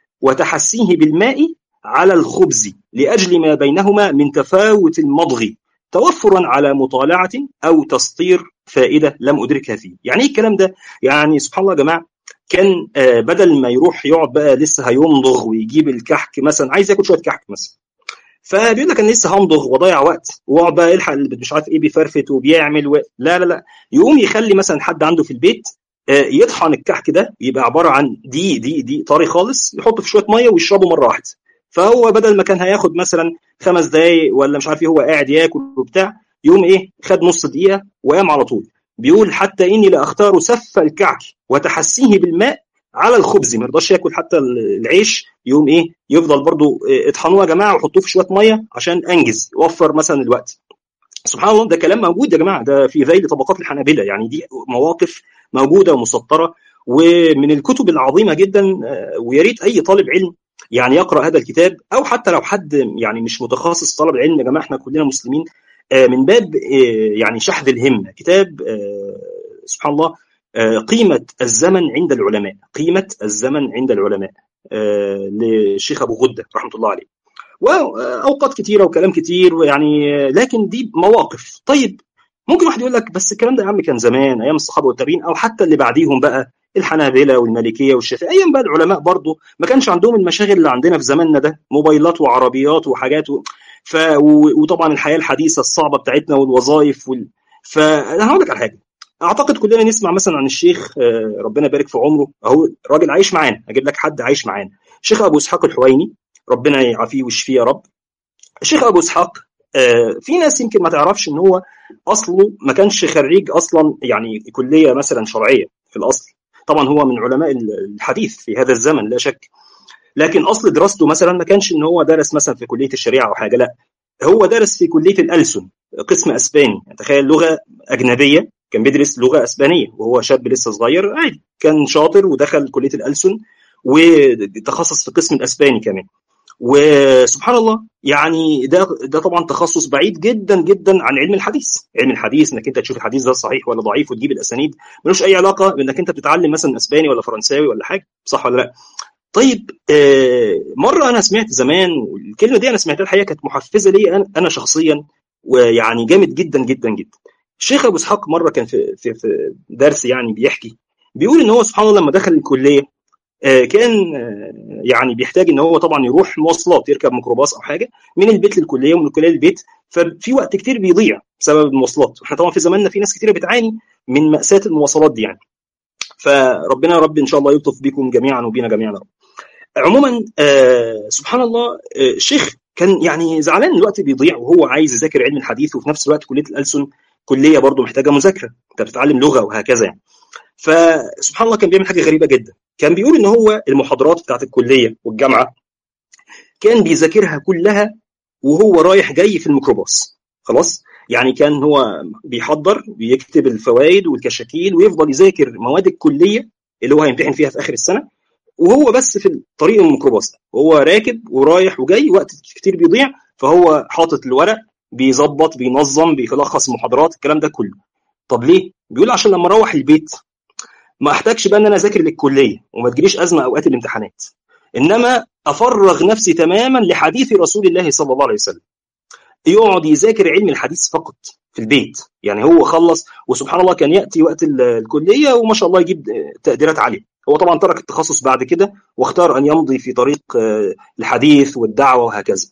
وتحسيه بالماء على الخبز لاجل ما بينهما من تفاوت المضغ توفرا على مطالعه او تسطير فائده لم ادركها فيه يعني ايه الكلام ده يعني سبحان الله يا جماعه كان بدل ما يروح يقعد بقى لسه هيمضغ ويجيب الكحك مثلا عايز ياكل شويه كحك مثلا فبيقول لك انا لسه همضغ واضيع وقت واقعد بقى يلحق اللي مش عارف ايه بيفرفت وبيعمل و... لا لا لا يقوم يخلي مثلا حد عنده في البيت يطحن الكحك ده يبقى عباره عن دي دي دي طري خالص يحطه في شويه ميه ويشربه مره واحده فهو بدل ما كان هياخد مثلا خمس دقايق ولا مش عارف ايه هو قاعد ياكل وبتاع يقوم ايه خد نص دقيقه وقام على طول بيقول حتى اني لاختار سف الكعك وتحسيه بالماء على الخبز ما يرضاش ياكل حتى العيش يقوم ايه يفضل برضو اطحنوه يا جماعه وحطوه في شويه ميه عشان انجز يوفر مثلا الوقت سبحان الله ده كلام موجود يا جماعه ده في ذيل طبقات الحنابله يعني دي مواقف موجوده ومسطره ومن الكتب العظيمه جدا ويا ريت اي طالب علم يعني يقرا هذا الكتاب او حتى لو حد يعني مش متخصص طلب العلم يا جماعه احنا كلنا مسلمين من باب يعني شحذ الهمه كتاب سبحان الله قيمة الزمن عند العلماء قيمة الزمن عند العلماء للشيخ أبو غدة رحمة الله عليه وأوقات كتيرة وكلام كتير يعني لكن دي مواقف طيب ممكن واحد يقول لك بس الكلام ده يا عم كان زمان أيام الصحابة والتابعين أو حتى اللي بعديهم بقى الحنابلة والمالكية والشافعية أيام بقى العلماء برضه ما كانش عندهم المشاغل اللي عندنا في زماننا ده موبايلات وعربيات وحاجات و... ف... وطبعا الحياة الحديثة الصعبة بتاعتنا والوظائف وال... فأنا هقول لك على حاجة اعتقد كلنا نسمع مثلا عن الشيخ ربنا يبارك في عمره اهو راجل عايش معانا اجيب لك حد عايش معانا الشيخ ابو اسحاق الحويني ربنا يعافيه ويشفيه يا رب الشيخ ابو اسحاق في ناس يمكن ما تعرفش ان هو اصله ما كانش خريج اصلا يعني كليه مثلا شرعيه في الاصل طبعا هو من علماء الحديث في هذا الزمن لا شك لكن اصل دراسته مثلا ما كانش ان هو درس مثلا في كليه الشريعه او حاجه لا هو درس في كليه الألسن قسم اسباني تخيل لغه اجنبيه كان بيدرس لغه اسبانيه وهو شاب لسه صغير عادي كان شاطر ودخل كليه الألسن وتخصص في قسم الاسباني كمان وسبحان الله يعني ده ده طبعا تخصص بعيد جدا جدا عن علم الحديث علم الحديث انك انت تشوف الحديث ده صحيح ولا ضعيف وتجيب الاسانيد ملوش اي علاقه بانك انت بتتعلم مثلا اسباني ولا فرنساوي ولا حاجه صح ولا لا طيب آه مره انا سمعت زمان والكلمه دي انا سمعتها الحقيقه كانت محفزه لي انا, أنا شخصيا ويعني جامد جدا جدا جدا الشيخ ابو اسحاق مره كان في في, في درس يعني بيحكي بيقول ان هو سبحان الله لما دخل الكليه كان يعني بيحتاج ان هو طبعا يروح مواصلات يركب ميكروباص او حاجه من البيت للكليه ومن الكليه للبيت ففي وقت كتير بيضيع بسبب المواصلات واحنا طبعا في زماننا في ناس كتير بتعاني من ماساه المواصلات دي يعني فربنا يا رب ان شاء الله يلطف بكم جميعا وبينا جميعا رب. عموما آه سبحان الله آه الشيخ كان يعني زعلان الوقت بيضيع وهو عايز يذاكر علم الحديث وفي نفس الوقت كليه الألسن كليه برضه محتاجه مذاكره انت بتتعلم لغه وهكذا يعني فسبحان الله كان بيعمل حاجه غريبه جدا كان بيقول ان هو المحاضرات بتاعت الكليه والجامعه كان بيذاكرها كلها وهو رايح جاي في الميكروباص خلاص يعني كان هو بيحضر بيكتب الفوائد والكشاكيل ويفضل يذاكر مواد الكليه اللي هو هيمتحن فيها في اخر السنه وهو بس في طريق الميكروباص وهو راكب ورايح وجاي وقت كتير بيضيع فهو حاطط الورق بيظبط بينظم بيلخص محاضرات الكلام ده كله طب ليه بيقول عشان لما اروح البيت ما احتاجش بقى ان انا اذاكر للكليه وما تجيليش ازمه اوقات الامتحانات انما افرغ نفسي تماما لحديث رسول الله صلى الله عليه وسلم يقعد يذاكر علم الحديث فقط في البيت يعني هو خلص وسبحان الله كان ياتي وقت الكليه وما شاء الله يجيب تقديرات عاليه هو طبعا ترك التخصص بعد كده واختار ان يمضي في طريق الحديث والدعوه وهكذا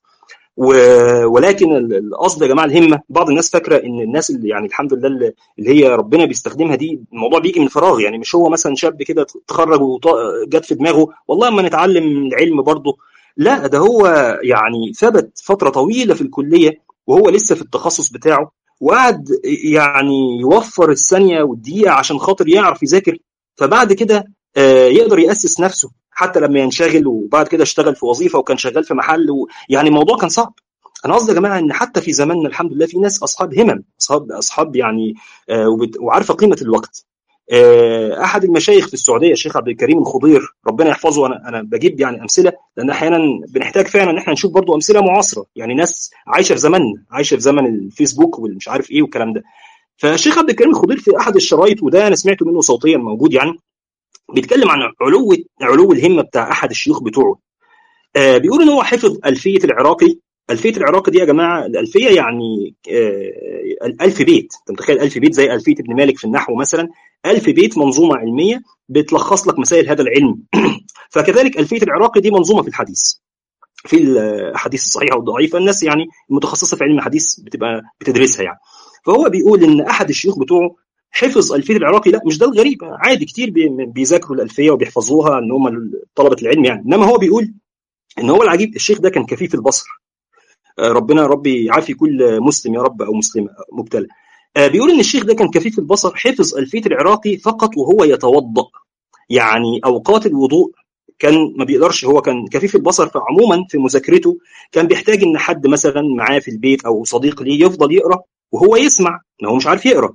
ولكن القصد يا جماعه الهمه بعض الناس فاكره ان الناس اللي يعني الحمد لله اللي هي ربنا بيستخدمها دي الموضوع بيجي من فراغ يعني مش هو مثلا شاب كده اتخرج وجت في دماغه والله اما نتعلم العلم برضه لا ده هو يعني ثبت فتره طويله في الكليه وهو لسه في التخصص بتاعه وقعد يعني يوفر الثانيه والدقيقه عشان خاطر يعرف يذاكر فبعد كده يقدر ياسس نفسه حتى لما ينشغل وبعد كده اشتغل في وظيفه وكان شغال في محل و... يعني الموضوع كان صعب انا قصدي يا جماعه ان حتى في زماننا الحمد لله في ناس اصحاب همم اصحاب اصحاب يعني آه وبت... وعارفه قيمه الوقت آه احد المشايخ في السعوديه الشيخ عبد الكريم الخضير ربنا يحفظه انا انا بجيب يعني امثله لان احيانا بنحتاج فعلا ان احنا نشوف برضو امثله معاصره يعني ناس عايشه في زماننا عايشه في زمن الفيسبوك والمش عارف ايه والكلام ده فالشيخ عبد الكريم الخضير في احد الشرايط وده انا سمعته منه صوتيا موجود يعني بيتكلم عن علو علو الهمه بتاع احد الشيوخ بتوعه آه بيقول ان هو حفظ الفيه العراقي الفيه العراقي دي يا جماعه الالفيه يعني آه الالف بيت انت متخيل الف بيت زي الفيه ابن مالك في النحو مثلا الف بيت منظومه علميه بتلخص لك مسائل هذا العلم فكذلك الفيه العراقي دي منظومه في الحديث في الاحاديث الصحيحه والضعيفه الناس يعني المتخصصه في علم الحديث بتبقى بتدرسها يعني فهو بيقول ان احد الشيوخ بتوعه حفظ الفيه العراقي لا مش ده الغريب عادي كتير بيذاكروا الالفيه وبيحفظوها ان هم طلبه العلم يعني انما هو بيقول ان هو العجيب الشيخ ده كان كفيف البصر ربنا ربي يعافي كل مسلم يا رب او مسلم مبتلى بيقول ان الشيخ ده كان كفيف البصر حفظ الفيه العراقي فقط وهو يتوضا يعني اوقات الوضوء كان ما بيقدرش هو كان كفيف البصر فعموما في مذاكرته كان بيحتاج ان حد مثلا معاه في البيت او صديق ليه يفضل يقرا وهو يسمع ان هو مش عارف يقرا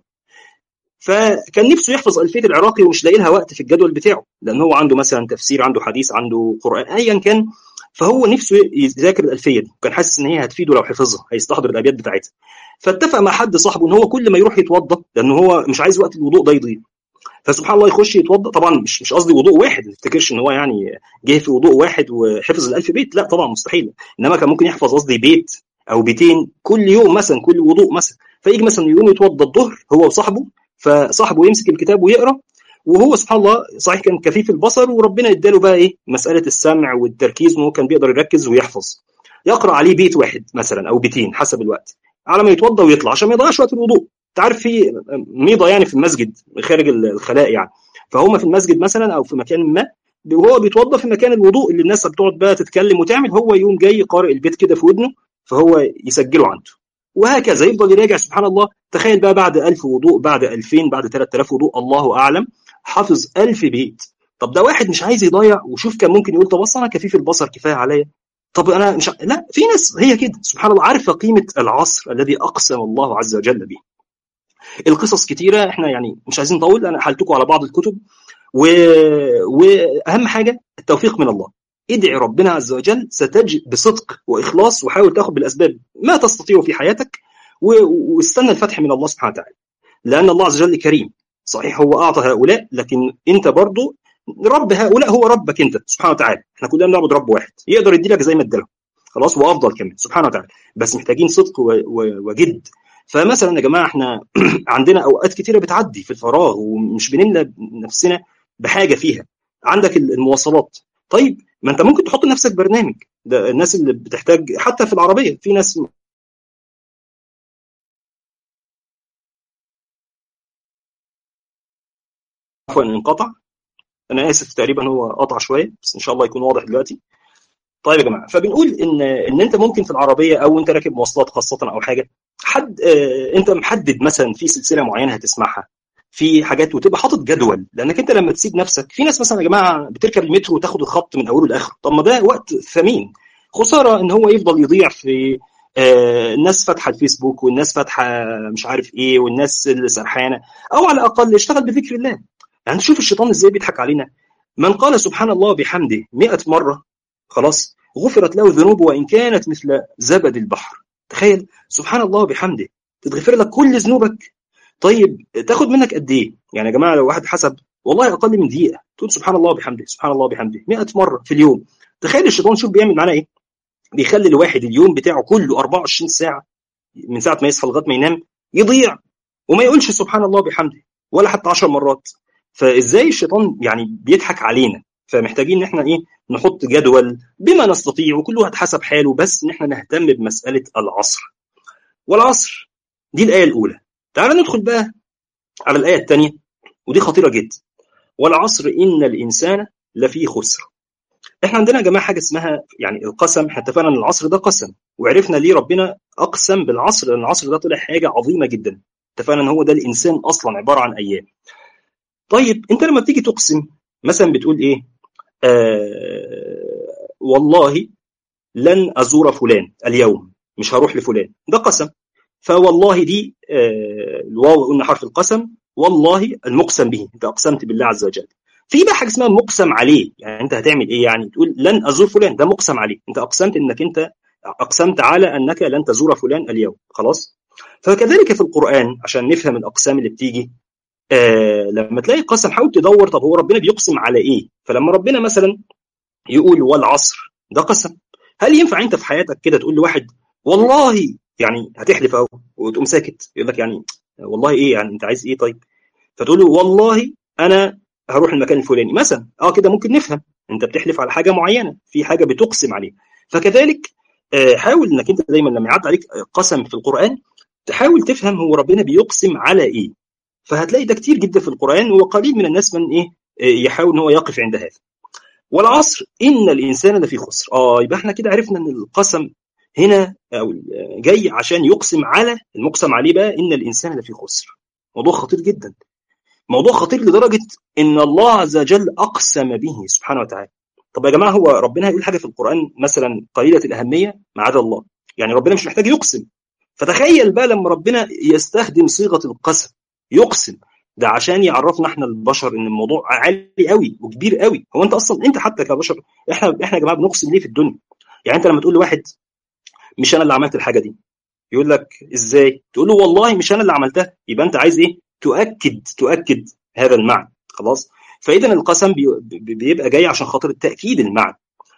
فكان نفسه يحفظ الفيه العراقي ومش لاقي لها وقت في الجدول بتاعه لان هو عنده مثلا تفسير عنده حديث عنده قران ايا كان فهو نفسه يذاكر الالفيه دي وكان حاسس ان هي هتفيده لو حفظها هيستحضر الابيات بتاعتها فاتفق مع حد صاحبه ان هو كل ما يروح يتوضا لان هو مش عايز وقت الوضوء ده يضيع فسبحان الله يخش يتوضا طبعا مش مش قصدي وضوء واحد ما تفتكرش ان هو يعني جه في وضوء واحد وحفظ الالف بيت لا طبعا مستحيل انما كان ممكن يحفظ قصدي بيت او بيتين كل يوم مثلا كل وضوء مثلا فيجي مثلا يوم يتوضا الظهر هو وصاحبه فصاحبه يمسك الكتاب ويقرا وهو سبحان الله صحيح كان كفيف البصر وربنا اداله بقى ايه مساله السمع والتركيز ان هو كان بيقدر يركز ويحفظ يقرا عليه بيت واحد مثلا او بيتين حسب الوقت على ما يتوضا ويطلع عشان ما يضيعش وقت الوضوء انت عارف في ميضه يعني في المسجد خارج الخلاء يعني فهم في المسجد مثلا او في مكان ما وهو بيتوضا في مكان الوضوء اللي الناس بتقعد بقى تتكلم وتعمل هو يوم جاي قارئ البيت كده في ودنه فهو يسجله عنده وهكذا يفضل يراجع سبحان الله تخيل بقى بعد 1000 وضوء بعد 2000 بعد 3000 وضوء الله اعلم حافظ 1000 بيت طب ده واحد مش عايز يضيع وشوف كان ممكن يقول طب اصل انا كفيف البصر كفايه عليا طب انا مش لا في ناس هي كده سبحان الله عارفه قيمه العصر الذي اقسم الله عز وجل به القصص كتيره احنا يعني مش عايزين نطول انا حلتكم على بعض الكتب و... واهم حاجه التوفيق من الله ادعي ربنا عز وجل ستجد بصدق واخلاص وحاول تاخذ بالاسباب ما تستطيع في حياتك واستنى الفتح من الله سبحانه وتعالى لان الله عز وجل كريم صحيح هو اعطى هؤلاء لكن انت برضه رب هؤلاء هو ربك انت سبحانه وتعالى احنا كلنا بنعبد رب واحد يقدر يدي لك زي ما ادالهم خلاص وافضل كمان سبحانه وتعالى بس محتاجين صدق وجد فمثلا يا جماعه احنا عندنا اوقات كتيره بتعدي في الفراغ ومش بنملى نفسنا بحاجه فيها عندك المواصلات طيب ما انت ممكن تحط لنفسك برنامج ده الناس اللي بتحتاج حتى في العربيه في ناس عفوا انقطع انا اسف تقريبا هو قطع شويه بس ان شاء الله يكون واضح دلوقتي طيب يا جماعه فبنقول ان ان انت ممكن في العربيه او انت راكب مواصلات خاصه او حاجه حد اه انت محدد مثلا في سلسله معينه هتسمعها في حاجات وتبقى حاطط جدول لانك انت لما تسيب نفسك في ناس مثلا يا جماعه بتركب المترو وتاخد الخط من اوله لاخره طب ما ده وقت ثمين خساره ان هو يفضل يضيع في آه الناس فاتحه الفيسبوك والناس فاتحه مش عارف ايه والناس اللي سرحانه او على الاقل اشتغل بذكر الله يعني شوف الشيطان ازاي بيضحك علينا من قال سبحان الله بحمده 100 مره خلاص غفرت له ذنوبه وان كانت مثل زبد البحر تخيل سبحان الله بحمده تتغفر لك كل ذنوبك طيب تاخد منك قد ايه يعني يا جماعه لو واحد حسب والله اقل من دقيقه تقول سبحان الله وبحمده سبحان الله وبحمده 100 مره في اليوم تخيل الشيطان شوف بيعمل معانا ايه بيخلي الواحد اليوم بتاعه كله 24 ساعه من ساعه ما يصحى لغايه ما ينام يضيع وما يقولش سبحان الله وبحمده ولا حتى 10 مرات فازاي الشيطان يعني بيضحك علينا فمحتاجين ان احنا ايه نحط جدول بما نستطيع وكل واحد حسب حاله بس ان احنا نهتم بمساله العصر والعصر دي الايه الاولى تعال ندخل بقى على الايه الثانيه ودي خطيره جدا والعصر ان الانسان لفي خسر احنا عندنا يا جماعه حاجه اسمها يعني القسم احنا اتفقنا ان العصر ده قسم وعرفنا ليه ربنا اقسم بالعصر لان العصر ده طلع حاجه عظيمه جدا اتفقنا ان هو ده الانسان اصلا عباره عن ايام طيب انت لما بتيجي تقسم مثلا بتقول ايه آه والله لن ازور فلان اليوم مش هروح لفلان ده قسم فوالله دي آه الواو قلنا حرف القسم والله المقسم به انت اقسمت بالله عز وجل في بقى حاجه اسمها مقسم عليه يعني انت هتعمل ايه يعني تقول لن ازور فلان ده مقسم عليه انت اقسمت انك انت اقسمت على انك لن تزور فلان اليوم خلاص فكذلك في القران عشان نفهم الاقسام اللي بتيجي آه لما تلاقي قسم حاول تدور طب هو ربنا بيقسم على ايه فلما ربنا مثلا يقول والعصر ده قسم هل ينفع انت في حياتك كده تقول لواحد والله يعني هتحلف اهو وتقوم ساكت يقول لك يعني والله ايه يعني انت عايز ايه طيب فتقول له والله انا هروح المكان الفلاني مثلا اه كده ممكن نفهم انت بتحلف على حاجه معينه في حاجه بتقسم عليها فكذلك آه حاول انك انت دايما لما يعدي عليك قسم في القران تحاول تفهم هو ربنا بيقسم على ايه فهتلاقي ده كتير جدا في القرآن وقليل من الناس من إيه يحاول إن هو يقف عند هذا والعصر إن الإنسان لفي خسر آه يبقى إحنا كده عرفنا إن القسم هنا أو جاي عشان يقسم على المقسم عليه بقى إن الإنسان لفي خسر موضوع خطير جدا موضوع خطير لدرجة إن الله عز وجل أقسم به سبحانه وتعالى طب يا جماعة هو ربنا هيقول حاجة في القرآن مثلا قليلة الأهمية ما عدا الله يعني ربنا مش محتاج يقسم فتخيل بقى لما ربنا يستخدم صيغة القسم يقسم ده عشان يعرفنا احنا البشر ان الموضوع عالي قوي وكبير قوي هو انت اصلا انت حتى كبشر احنا احنا يا جماعه بنقسم ليه في الدنيا يعني انت لما تقول لواحد مش انا اللي عملت الحاجه دي يقول لك ازاي تقول له والله مش انا اللي عملتها يبقى انت عايز ايه تؤكد تؤكد هذا المعنى خلاص فاذا القسم بيبقى جاي عشان خاطر التاكيد المعنى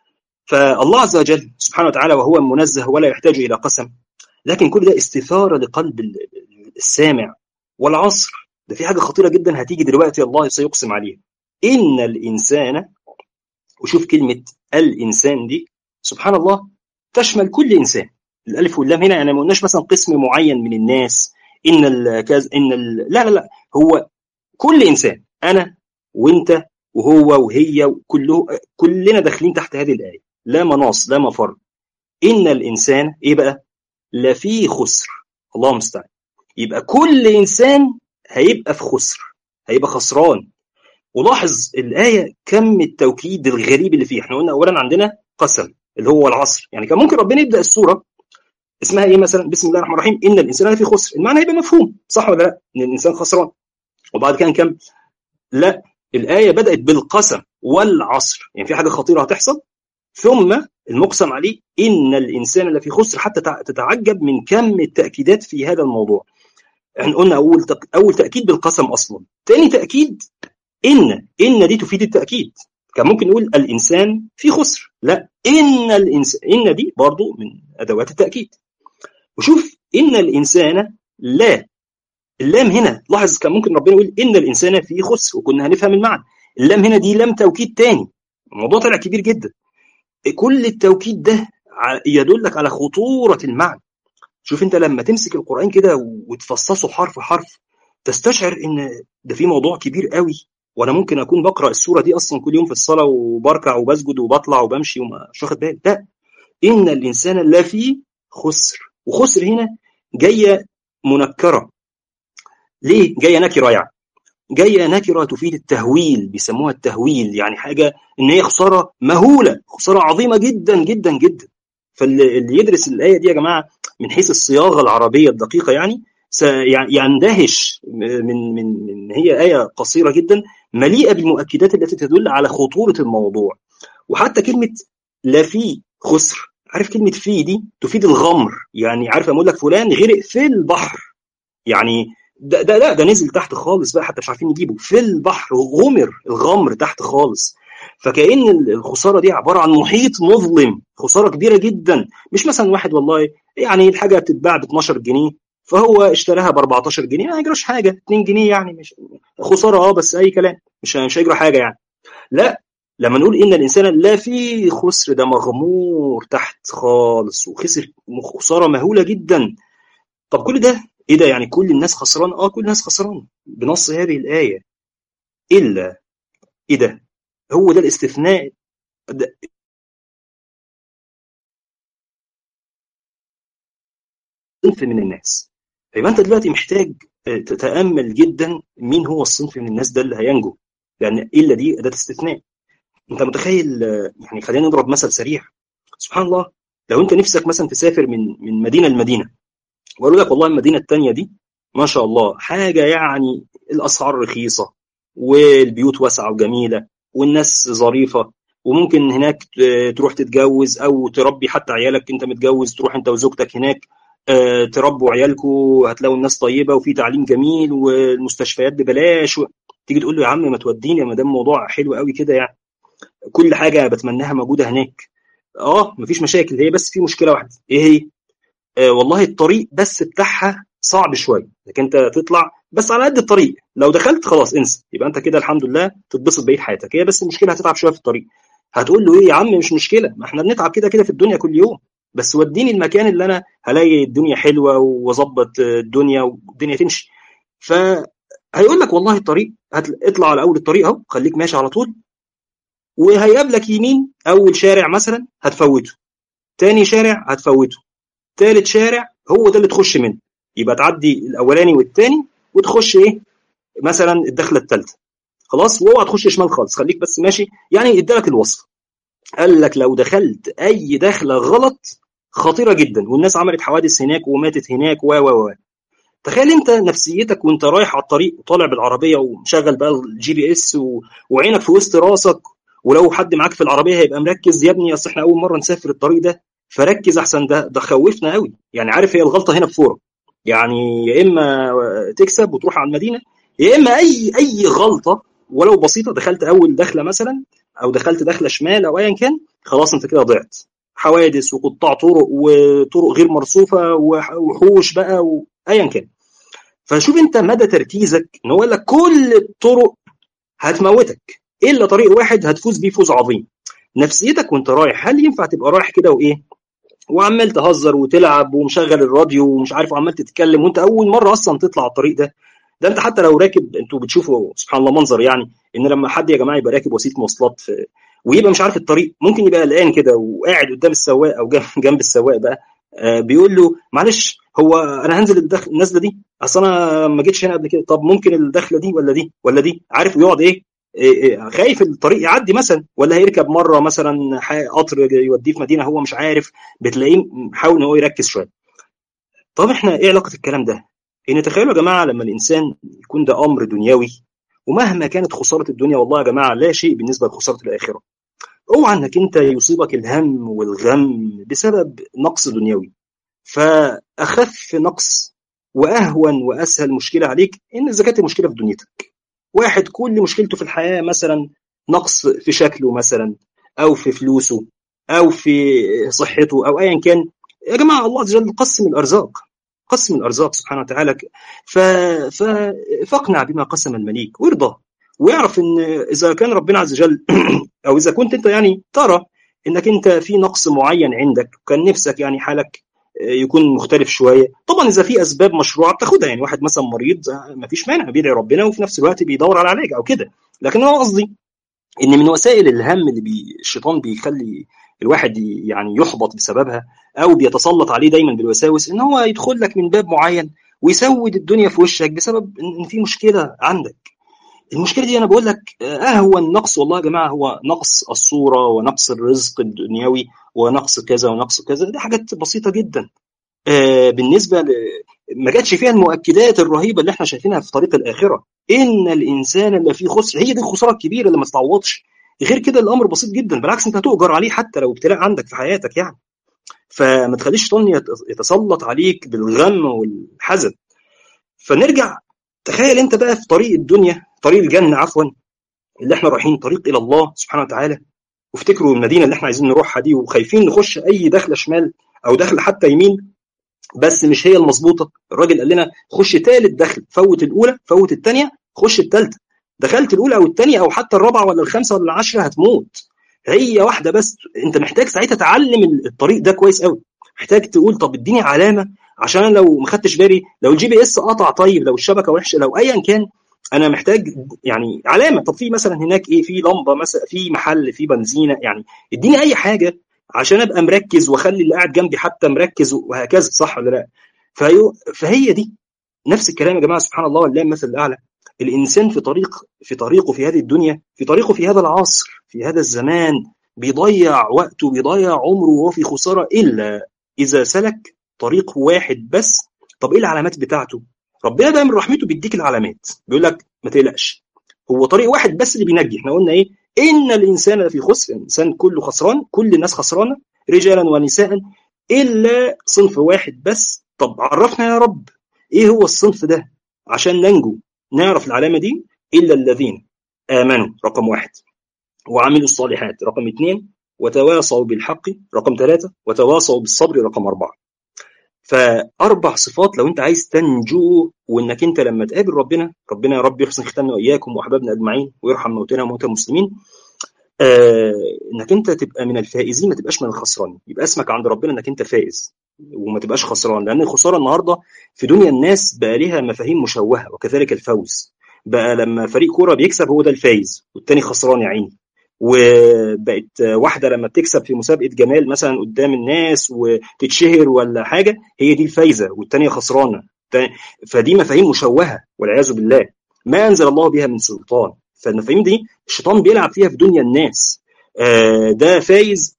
فالله عز وجل سبحانه وتعالى وهو منزه ولا يحتاج الى قسم لكن كل ده استثاره لقلب السامع والعصر ده في حاجه خطيره جدا هتيجي دلوقتي الله سيقسم عليها ان الانسان وشوف كلمه الانسان دي سبحان الله تشمل كل انسان الالف واللام هنا يعني ما قلناش مثلا قسم معين من الناس ان الكاز ان ال... لا لا لا هو كل انسان انا وانت وهو وهي كله كلنا داخلين تحت هذه الايه لا مناص لا مفر ان الانسان ايه بقى لفي خسر الله المستعان يبقى كل انسان هيبقى في خسر هيبقى خسران ولاحظ الايه كم التوكيد الغريب اللي فيها احنا قلنا اولا عندنا قسم اللي هو العصر يعني كان ممكن ربنا يبدا السوره اسمها ايه مثلا بسم الله الرحمن الرحيم ان الانسان لفي خسر المعنى هيبقى مفهوم صح ولا لا ان الانسان خسران وبعد كده نكمل لا الايه بدات بالقسم والعصر يعني في حاجه خطيره هتحصل ثم المقسم عليه ان الانسان لفي خسر حتى تتعجب من كم التاكيدات في هذا الموضوع احنا قلنا اول تق... اول تاكيد بالقسم اصلا ثاني تاكيد ان ان دي تفيد التاكيد كان ممكن نقول الانسان في خسر لا ان الانسان ان دي برضو من ادوات التاكيد وشوف ان الانسان لا اللام هنا لاحظ كان ممكن ربنا يقول ان الانسان في خسر وكنا هنفهم المعنى اللام هنا دي لام توكيد تاني الموضوع طلع كبير جدا كل التوكيد ده يدلك على خطوره المعنى شوف انت لما تمسك القران كده وتفصصه حرف حرف تستشعر ان ده في موضوع كبير قوي وانا ممكن اكون بقرا السوره دي اصلا كل يوم في الصلاه وبركع وبسجد وبطلع وبمشي ومش واخد بالي لا ان الانسان لفي خسر وخسر هنا جايه منكره ليه جايه نكره يعني جايه نكره تفيد التهويل بيسموها التهويل يعني حاجه ان هي خساره مهوله خساره عظيمه جدا جدا جدا فاللي يدرس الايه دي يا جماعه من حيث الصياغه العربيه الدقيقه يعني يندهش من من من هي ايه قصيره جدا مليئه بالمؤكدات التي تدل على خطوره الموضوع وحتى كلمه لا في خسر عارف كلمه في دي تفيد الغمر يعني عارف اقول لك فلان غرق في البحر يعني ده ده لا ده نزل تحت خالص بقى حتى مش عارفين نجيبه في البحر غمر الغمر تحت خالص فكأن الخساره دي عباره عن محيط مظلم خساره كبيره جدا مش مثلا واحد والله يعني الحاجه بتتباع ب 12 جنيه فهو اشتراها ب 14 جنيه ما يجراش حاجه 2 جنيه يعني مش خساره اه بس اي كلام مش مش هيجرى حاجه يعني لا لما نقول ان الانسان لا في خسر ده مغمور تحت خالص وخسر خساره مهوله جدا طب كل ده ايه ده يعني كل الناس خسران اه كل الناس خسران بنص هذه الايه الا ايه ده هو ده الاستثناء ده صنف من الناس يبقى انت دلوقتي محتاج تتامل جدا مين هو الصنف من الناس ده اللي هينجو لان يعني الا دي اداه استثناء انت متخيل يعني خلينا نضرب مثل سريع سبحان الله لو انت نفسك مثلا تسافر من من مدينه لمدينه وقالوا لك والله المدينه الثانيه دي ما شاء الله حاجه يعني الاسعار رخيصه والبيوت واسعه وجميله والناس ظريفه وممكن هناك تروح تتجوز او تربي حتى عيالك انت متجوز تروح انت وزوجتك هناك تربوا عيالكم هتلاقوا الناس طيبه وفي تعليم جميل والمستشفيات ببلاش و... تيجي تقول له يا عم ما توديني ما دام موضوع حلو قوي كده يعني كل حاجه بتمناها موجوده هناك اه مفيش مشاكل هي بس في مشكله واحده ايه هي آه والله الطريق بس بتاعها صعب شويه لكن انت تطلع بس على قد الطريق لو دخلت خلاص انسى يبقى انت كده الحمد لله تتبسط بقيه حياتك هي بس المشكله هتتعب شويه في الطريق هتقول له ايه يا عم مش مشكله ما احنا بنتعب كده كده في الدنيا كل يوم بس وديني المكان اللي انا هلاقي الدنيا حلوه واظبط الدنيا والدنيا تمشي فهيقول لك والله الطريق اطلع على اول الطريق اهو خليك ماشي على طول وهيقابلك يمين اول شارع مثلا هتفوته تاني شارع هتفوته تالت شارع هو ده اللي تخش منه يبقى تعدي الاولاني والتاني وتخش ايه مثلا الدخله الثالثه خلاص واوعى تخش شمال خالص خليك بس ماشي يعني ادالك الوصف قال لك لو دخلت اي دخله غلط خطيره جدا والناس عملت حوادث هناك وماتت هناك و و و تخيل انت نفسيتك وانت رايح على الطريق وطالع بالعربيه ومشغل بقى الجي بي اس و... وعينك في وسط راسك ولو حد معاك في العربيه هيبقى مركز يا ابني اصل احنا اول مره نسافر الطريق ده فركز احسن ده ده خوفنا قوي يعني عارف هي الغلطه هنا بفوره يعني يا اما تكسب وتروح على المدينه يا اما اي اي غلطه ولو بسيطه دخلت اول دخله مثلا او دخلت دخله شمال او ايا كان خلاص انت كده ضعت حوادث وقطاع طرق وطرق غير مرصوفه وحوش بقى وايا كان فشوف انت مدى تركيزك ان هو قال لك كل الطرق هتموتك الا طريق واحد هتفوز بيه فوز عظيم نفسيتك وانت رايح هل ينفع تبقى رايح كده وايه وعمال تهزر وتلعب ومشغل الراديو ومش عارف وعمال تتكلم وانت اول مره اصلا تطلع على الطريق ده ده انت حتى لو راكب انتوا بتشوفوا سبحان الله منظر يعني ان لما حد يا جماعه يبقى راكب وسيله مواصلات في ويبقى مش عارف الطريق ممكن يبقى قلقان كده وقاعد قدام السواق او جنب السواق بقى آه بيقول له معلش هو انا هنزل الدخل النزله دي اصل انا ما جيتش هنا قبل كده طب ممكن الدخله دي ولا دي ولا دي عارف ويقعد ايه, إيه, إيه خايف الطريق يعدي مثلا ولا هيركب مره مثلا قطر يوديه في مدينه هو مش عارف بتلاقيه حاول ان هو يركز شويه طب احنا ايه علاقه الكلام ده ان تخيلوا يا جماعه لما الانسان يكون ده امر دنيوي ومهما كانت خساره الدنيا والله يا جماعه لا شيء بالنسبه لخساره الاخره اوعى انك انت يصيبك الهم والغم بسبب نقص دنيوي فاخف نقص واهون واسهل مشكله عليك ان اذا كانت المشكله في دنيتك واحد كل مشكلته في الحياه مثلا نقص في شكله مثلا او في فلوسه او في صحته او ايا كان يا جماعه الله عز وجل قسم الارزاق قسم الارزاق سبحانه وتعالى ف... ف... فاقنع بما قسم المليك وارضى ويعرف ان اذا كان ربنا عز وجل او اذا كنت انت يعني ترى انك انت في نقص معين عندك وكان نفسك يعني حالك يكون مختلف شويه طبعا اذا في اسباب مشروعه بتاخدها يعني واحد مثلا مريض ما فيش مانع بيدعي ربنا وفي نفس الوقت بيدور على علاج او كده لكن انا قصدي ان من وسائل الهم اللي بي الشيطان بيخلي الواحد يعني يحبط بسببها او بيتسلط عليه دايما بالوساوس ان هو يدخل لك من باب معين ويسود الدنيا في وشك بسبب ان في مشكله عندك المشكله دي انا بقول لك اهون نقص والله يا جماعه هو نقص الصوره ونقص الرزق الدنيوي ونقص كذا ونقص كذا دي حاجات بسيطه جدا آه بالنسبه ل... ما جاتش فيها المؤكدات الرهيبه اللي احنا شايفينها في طريق الاخره ان الانسان اللي فيه خسر هي دي الخساره الكبيره اللي ما تتعوضش غير كده الامر بسيط جدا بالعكس انت هتؤجر عليه حتى لو ابتلاء عندك في حياتك يعني فما تخليش الشيطان يتسلط عليك بالغم والحزن فنرجع تخيل انت بقى في طريق الدنيا طريق الجنه عفوا اللي احنا رايحين طريق الى الله سبحانه وتعالى وافتكروا المدينه اللي احنا عايزين نروحها دي وخايفين نخش اي دخله شمال او دخله حتى يمين بس مش هي المظبوطه الراجل قال لنا خش ثالث دخل فوت الاولى فوت الثانيه خش الثالثه دخلت الاولى او الثانيه او حتى الرابعه ولا الخامسه ولا العاشره هتموت هي واحده بس انت محتاج ساعتها تعلم الطريق ده كويس قوي محتاج تقول طب اديني علامه عشان انا لو ما خدتش بالي لو الجي بي اس قطع طيب لو الشبكه وحشه لو ايا كان انا محتاج يعني علامه طب في مثلا هناك ايه في لمبه مثلا في محل في بنزينه يعني اديني اي حاجه عشان ابقى مركز واخلي اللي قاعد جنبي حتى مركز وهكذا صح ولا لا فهي فهي دي نفس الكلام يا جماعه سبحان الله والله المثل الاعلى الانسان في طريق في طريقه في هذه الدنيا في طريقه في هذا العصر في هذا الزمان بيضيع وقته بيضيع عمره وهو في خساره الا اذا سلك طريق واحد بس طب ايه العلامات بتاعته ربنا ده من رحمته بيديك العلامات بيقول لك ما تقلقش هو طريق واحد بس اللي بينجي احنا قلنا ايه ان الانسان لفي خسر الانسان كله خسران كل الناس خسرانه رجالا ونساء الا صنف واحد بس طب عرفنا يا رب ايه هو الصنف ده عشان ننجو نعرف العلامه دي الا الذين امنوا رقم واحد وعملوا الصالحات رقم اثنين وتواصوا بالحق رقم ثلاثة وتواصوا بالصبر رقم أربعة فأربع صفات لو أنت عايز تنجو وإنك أنت لما تقابل ربنا ربنا يا رب يحسن ختامنا وإياكم وأحبابنا أجمعين ويرحم موتنا وموتى المسلمين آه إنك أنت تبقى من الفائزين ما تبقاش من الخسرانين يبقى اسمك عند ربنا إنك أنت فائز وما تبقاش خسران لأن الخسارة النهاردة في دنيا الناس بقى ليها مفاهيم مشوهة وكذلك الفوز بقى لما فريق كوره بيكسب هو ده الفايز والتاني خسران يا عيني وبقت واحده لما بتكسب في مسابقه جمال مثلا قدام الناس وتتشهر ولا حاجه هي دي الفايزه والتانيه خسرانه فدي مفاهيم مشوهه والعياذ بالله ما انزل الله بها من سلطان فالمفاهيم دي الشيطان بيلعب فيها في دنيا الناس ده فايز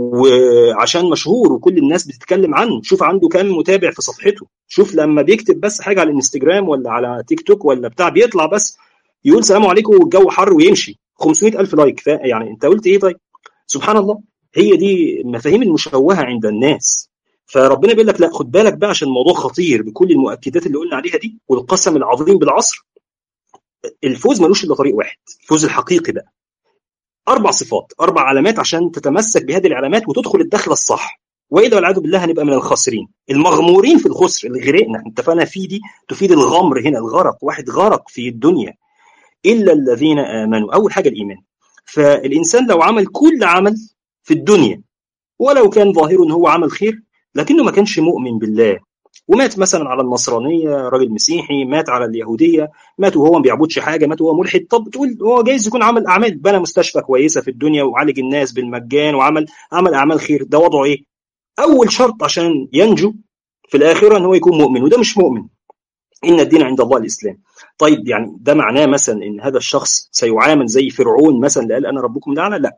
وعشان مشهور وكل الناس بتتكلم عنه شوف عنده كام متابع في صفحته شوف لما بيكتب بس حاجه على الانستجرام ولا على تيك توك ولا بتاع بيطلع بس يقول سلام عليكم والجو حر ويمشي 500 ألف لايك يعني انت قلت ايه طيب سبحان الله هي دي المفاهيم المشوهه عند الناس فربنا بيقول لك لا خد بالك بقى عشان الموضوع خطير بكل المؤكدات اللي قلنا عليها دي والقسم العظيم بالعصر الفوز ملوش الا طريق واحد الفوز الحقيقي بقى اربع صفات اربع علامات عشان تتمسك بهذه العلامات وتدخل الدخله الصح والا والعياذ بالله هنبقى من الخاسرين المغمورين في الخسر اللي غرقنا اتفقنا في دي تفيد الغمر هنا الغرق واحد غرق في الدنيا الا الذين امنوا اول حاجه الايمان فالانسان لو عمل كل عمل في الدنيا ولو كان ظاهره ان هو عمل خير لكنه ما كانش مؤمن بالله ومات مثلا على النصرانيه راجل مسيحي مات على اليهوديه مات وهو ما بيعبدش حاجه مات وهو ملحد طب تقول هو جايز يكون عمل اعمال بنى مستشفى كويسه في الدنيا وعالج الناس بالمجان وعمل عمل اعمال خير ده وضعه ايه؟ اول شرط عشان ينجو في الاخره ان هو يكون مؤمن وده مش مؤمن ان الدين عند الله الاسلام طيب يعني ده معناه مثلا ان هذا الشخص سيعامل زي فرعون مثلا اللي قال انا ربكم الاعلى لا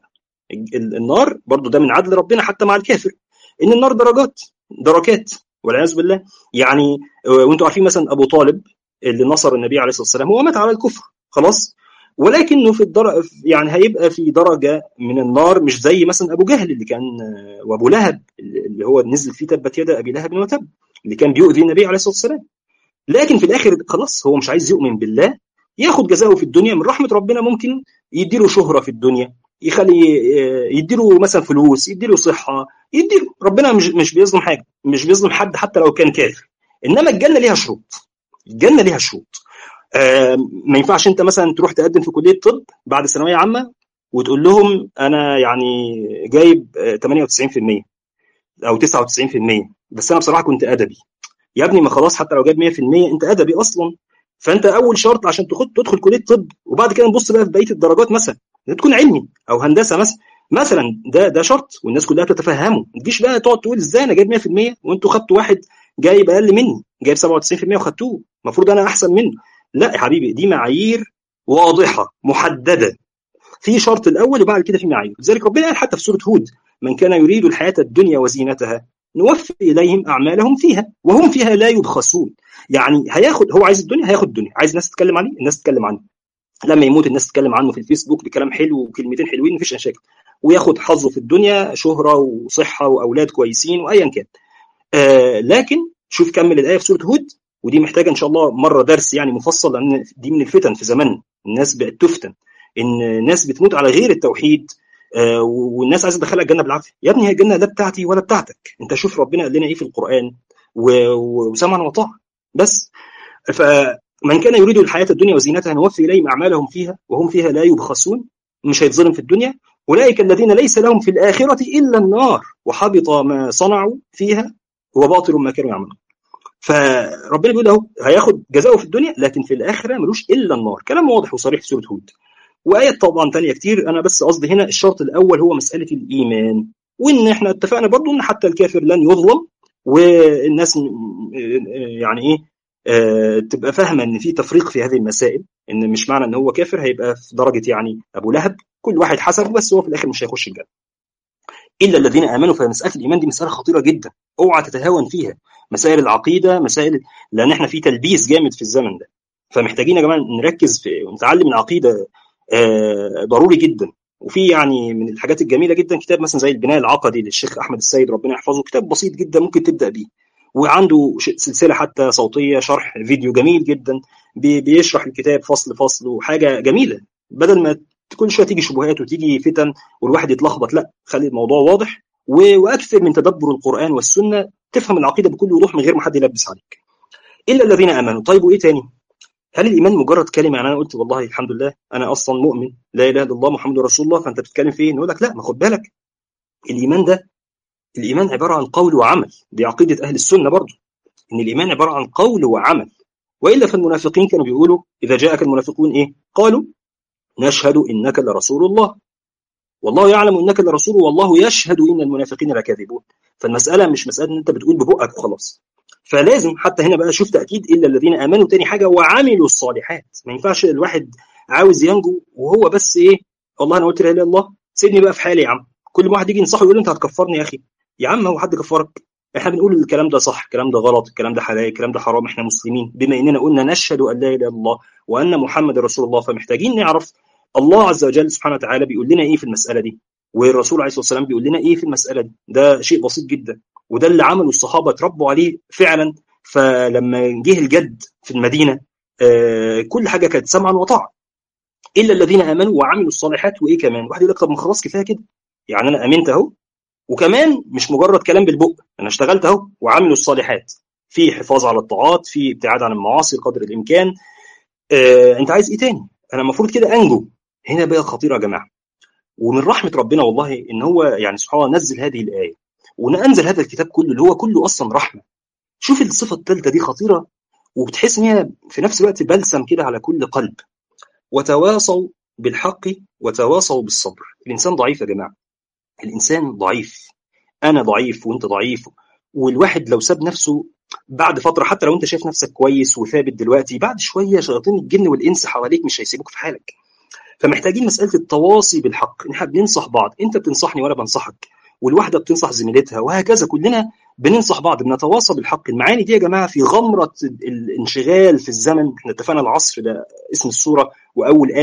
النار برضو ده من عدل ربنا حتى مع الكافر ان النار درجات دركات والعياذ بالله يعني وانتم عارفين مثلا ابو طالب اللي نصر النبي عليه الصلاه والسلام هو مات على الكفر خلاص ولكنه في الدرجة يعني هيبقى في درجة من النار مش زي مثلا أبو جهل اللي كان وأبو لهب اللي هو نزل فيه تبت يد أبي لهب وتب اللي كان بيؤذي النبي عليه الصلاة والسلام لكن في الآخر خلاص هو مش عايز يؤمن بالله ياخد جزاؤه في الدنيا من رحمة ربنا ممكن يديله شهرة في الدنيا يخلي يديله مثلا فلوس يديله صحة يديله ربنا مش مش بيظلم حاجة مش بيظلم حد حتى لو كان كافر إنما الجنة ليها شروط الجنة ليها شروط آه ما ينفعش انت مثلا تروح تقدم في كليه طب بعد ثانويه عامه وتقول لهم انا يعني جايب 98% او 99% بس انا بصراحه كنت ادبي يا ابني ما خلاص حتى لو جايب 100% انت ادبي اصلا فانت اول شرط عشان تخد تدخل كليه طب وبعد كده نبص بقى في بقيه الدرجات مثلا تكون علمي او هندسه مثلا مثلا ده ده شرط والناس كلها بتتفهمه ما تجيش بقى تقعد تقول ازاي انا جايب 100% وانتوا خدتوا واحد جايب اقل مني جايب 97% وخدتوه المفروض انا احسن منه لا يا حبيبي دي معايير واضحه محدده في شرط الاول وبعد كده في معايير لذلك ربنا قال حتى في سوره هود من كان يريد الحياه الدنيا وزينتها نوفي اليهم اعمالهم فيها وهم فيها لا يبخسون يعني هياخد هو عايز الدنيا هياخد الدنيا عايز الناس تتكلم عليه الناس تتكلم عنه لما يموت الناس تتكلم عنه في الفيسبوك بكلام حلو وكلمتين حلوين مفيش مشاكل وياخد حظه في الدنيا شهره وصحه واولاد كويسين وايا كان آه لكن شوف كمل الايه في سوره هود ودي محتاجه ان شاء الله مره درس يعني مفصل لان دي من الفتن في زماننا الناس بقت تفتن ان الناس بتموت على غير التوحيد آه والناس عايزه تدخلها الجنه بالعافيه يا ابني هي الجنه لا بتاعتي ولا بتاعتك انت شوف ربنا قال لنا ايه في القران وسمعا وطاعه بس فمن كان يريد الحياه الدنيا وزينتها نوفي اليهم اعمالهم فيها وهم فيها لا يبخسون مش هيتظلم في الدنيا اولئك الذين ليس لهم في الاخره الا النار وحبط ما صنعوا فيها وباطل ما كانوا يعملون فربنا بيقول اهو هياخد جزاؤه في الدنيا لكن في الاخره ملوش الا النار كلام واضح وصريح في سوره هود وايات طبعا ثانيه كتير انا بس قصدي هنا الشرط الاول هو مساله الايمان وان احنا اتفقنا برضو ان حتى الكافر لن يظلم والناس يعني ايه آه تبقى فاهمه ان في تفريق في هذه المسائل ان مش معنى ان هو كافر هيبقى في درجه يعني ابو لهب كل واحد حسب بس هو في الاخر مش هيخش الجنه الا الذين امنوا فمساله الايمان دي مساله خطيره جدا اوعى تتهاون فيها مسائل العقيده مسائل لان احنا في تلبيس جامد في الزمن ده فمحتاجين يا جماعه نركز في ونتعلم العقيده آه ضروري جدا وفي يعني من الحاجات الجميله جدا كتاب مثلا زي البناء العقدي للشيخ احمد السيد ربنا يحفظه كتاب بسيط جدا ممكن تبدا بيه وعنده سلسله حتى صوتيه شرح فيديو جميل جدا بيشرح الكتاب فصل فصل وحاجه جميله بدل ما كل شويه تيجي شبهات وتيجي فتن والواحد يتلخبط لا خلي الموضوع واضح واكثر من تدبر القران والسنه تفهم العقيده بكل وضوح من غير ما حد يلبس عليك الا الذين امنوا طيب وايه تاني هل الايمان مجرد كلمه يعني انا قلت والله الحمد لله انا اصلا مؤمن لا اله الا الله محمد رسول الله فانت بتتكلم في ايه نقول لك لا ما خد بالك الايمان ده الايمان عباره عن قول وعمل دي عقيده اهل السنه برضه ان الايمان عباره عن قول وعمل والا فالمنافقين كانوا بيقولوا اذا جاءك المنافقون ايه قالوا نشهد انك لرسول الله والله يعلم انك لرسول والله يشهد ان المنافقين لكاذبون فالمساله مش مساله ان انت بتقول ببقك وخلاص فلازم حتى هنا بقى شوف تاكيد الا الذين امنوا تاني حاجه وعملوا الصالحات ما ينفعش الواحد عاوز ينجو وهو بس ايه والله انا قلت لا اله الا الله سيبني بقى في حالي يا عم كل ما واحد يجي ينصحه يقول له انت هتكفرني يا اخي يا عم هو حد كفرك احنا بنقول الكلام ده صح الكلام ده غلط الكلام ده حلال الكلام ده حرام احنا مسلمين بما اننا قلنا نشهد ان لا اله الا الله وان محمد رسول الله فمحتاجين نعرف الله عز وجل سبحانه وتعالى بيقول لنا ايه في المساله دي والرسول عليه الصلاه والسلام بيقول لنا ايه في المساله دي ده شيء بسيط جدا وده اللي عمله الصحابه اتربوا عليه فعلا فلما جه الجد في المدينه آه كل حاجه كانت سمعا وطاعه الا الذين امنوا وعملوا الصالحات وايه كمان واحد يقول لك طب ما خلاص كفايه كده يعني انا امنت اهو وكمان مش مجرد كلام بالبق انا اشتغلت اهو وعملوا الصالحات في حفاظ على الطاعات في ابتعاد عن المعاصي قدر الامكان آه انت عايز ايه تاني انا المفروض كده انجو هنا بقى خطيره يا جماعه ومن رحمه ربنا والله ان هو يعني سبحان الله نزل هذه الايه وننزل هذا الكتاب كله اللي هو كله اصلا رحمه شوف الصفه الثالثه دي خطيره وبتحس ان هي في نفس الوقت بلسم كده على كل قلب وتواصوا بالحق وتواصوا بالصبر الانسان ضعيف يا جماعه الانسان ضعيف انا ضعيف وانت ضعيف والواحد لو ساب نفسه بعد فتره حتى لو انت شايف نفسك كويس وثابت دلوقتي بعد شويه شياطين الجن والانس حواليك مش هيسيبوك في حالك فمحتاجين مساله التواصي بالحق احنا بننصح بعض انت بتنصحني وانا بنصحك والواحده بتنصح زميلتها وهكذا كلنا بننصح بعض بنتواصى بالحق المعاني دي يا جماعه في غمره الانشغال في الزمن احنا اتفقنا العصر ده اسم السوره واول ايه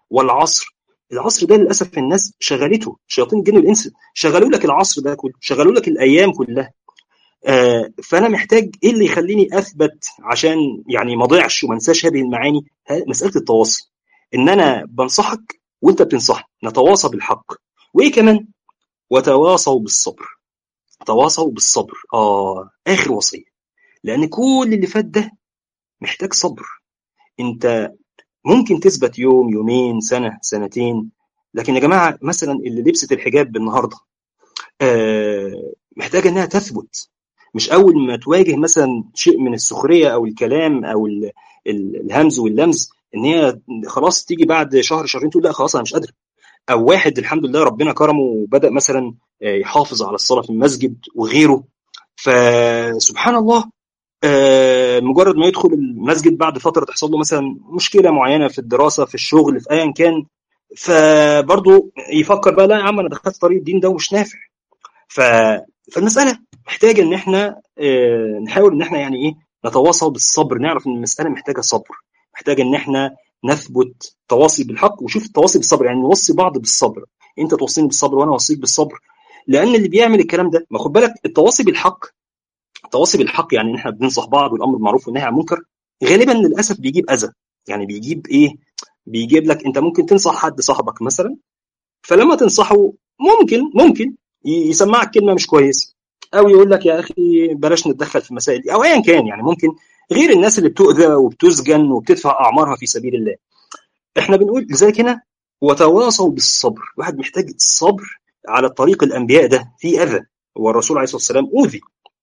والعصر العصر ده للاسف الناس شغلته شياطين الجن والانس شغلوا لك العصر ده كله شغلوا لك الايام كلها آه فانا محتاج ايه اللي يخليني اثبت عشان يعني ما اضيعش وما انساش هذه المعاني مساله التواصي ان انا بنصحك وانت بتنصحني نتواصى بالحق وايه كمان وتواصوا بالصبر تواصوا بالصبر اه اخر وصيه لان كل اللي فات ده محتاج صبر انت ممكن تثبت يوم يومين سنه سنتين لكن يا جماعه مثلا اللي لبست الحجاب النهارده آه محتاجه انها تثبت مش اول ما تواجه مثلا شيء من السخريه او الكلام او ال ال الهمز واللمز ان هي خلاص تيجي بعد شهر شهرين تقول لا خلاص انا مش قادره او واحد الحمد لله ربنا كرمه وبدا مثلا يحافظ على الصلاه في المسجد وغيره فسبحان الله مجرد ما يدخل المسجد بعد فتره تحصل له مثلا مشكله معينه في الدراسه في الشغل في ايا كان فبرضه يفكر بقى لا يا عم انا دخلت طريق الدين ده ومش نافع ف فالمساله محتاجه ان احنا نحاول ان احنا يعني ايه نتواصل بالصبر نعرف ان المساله محتاجه صبر محتاجه ان احنا نثبت تواصي بالحق وشوف التواصي بالصبر يعني نوصي بعض بالصبر انت توصيني بالصبر وانا اوصيك بالصبر لان اللي بيعمل الكلام ده ما خد بالك التواصي بالحق التواصي بالحق يعني ان احنا بننصح بعض والامر بالمعروف والنهي عن المنكر غالبا للاسف بيجيب اذى يعني بيجيب ايه بيجيب لك انت ممكن تنصح حد صاحبك مثلا فلما تنصحه ممكن ممكن يسمعك كلمه مش كويسه او يقول لك يا اخي بلاش نتدخل في المسائل دي او ايا كان يعني ممكن غير الناس اللي بتؤذى وبتسجن وبتدفع اعمارها في سبيل الله احنا بنقول لذلك هنا وتواصوا بالصبر واحد محتاج الصبر على طريق الانبياء ده في اذى والرسول عليه الصلاه والسلام اوذي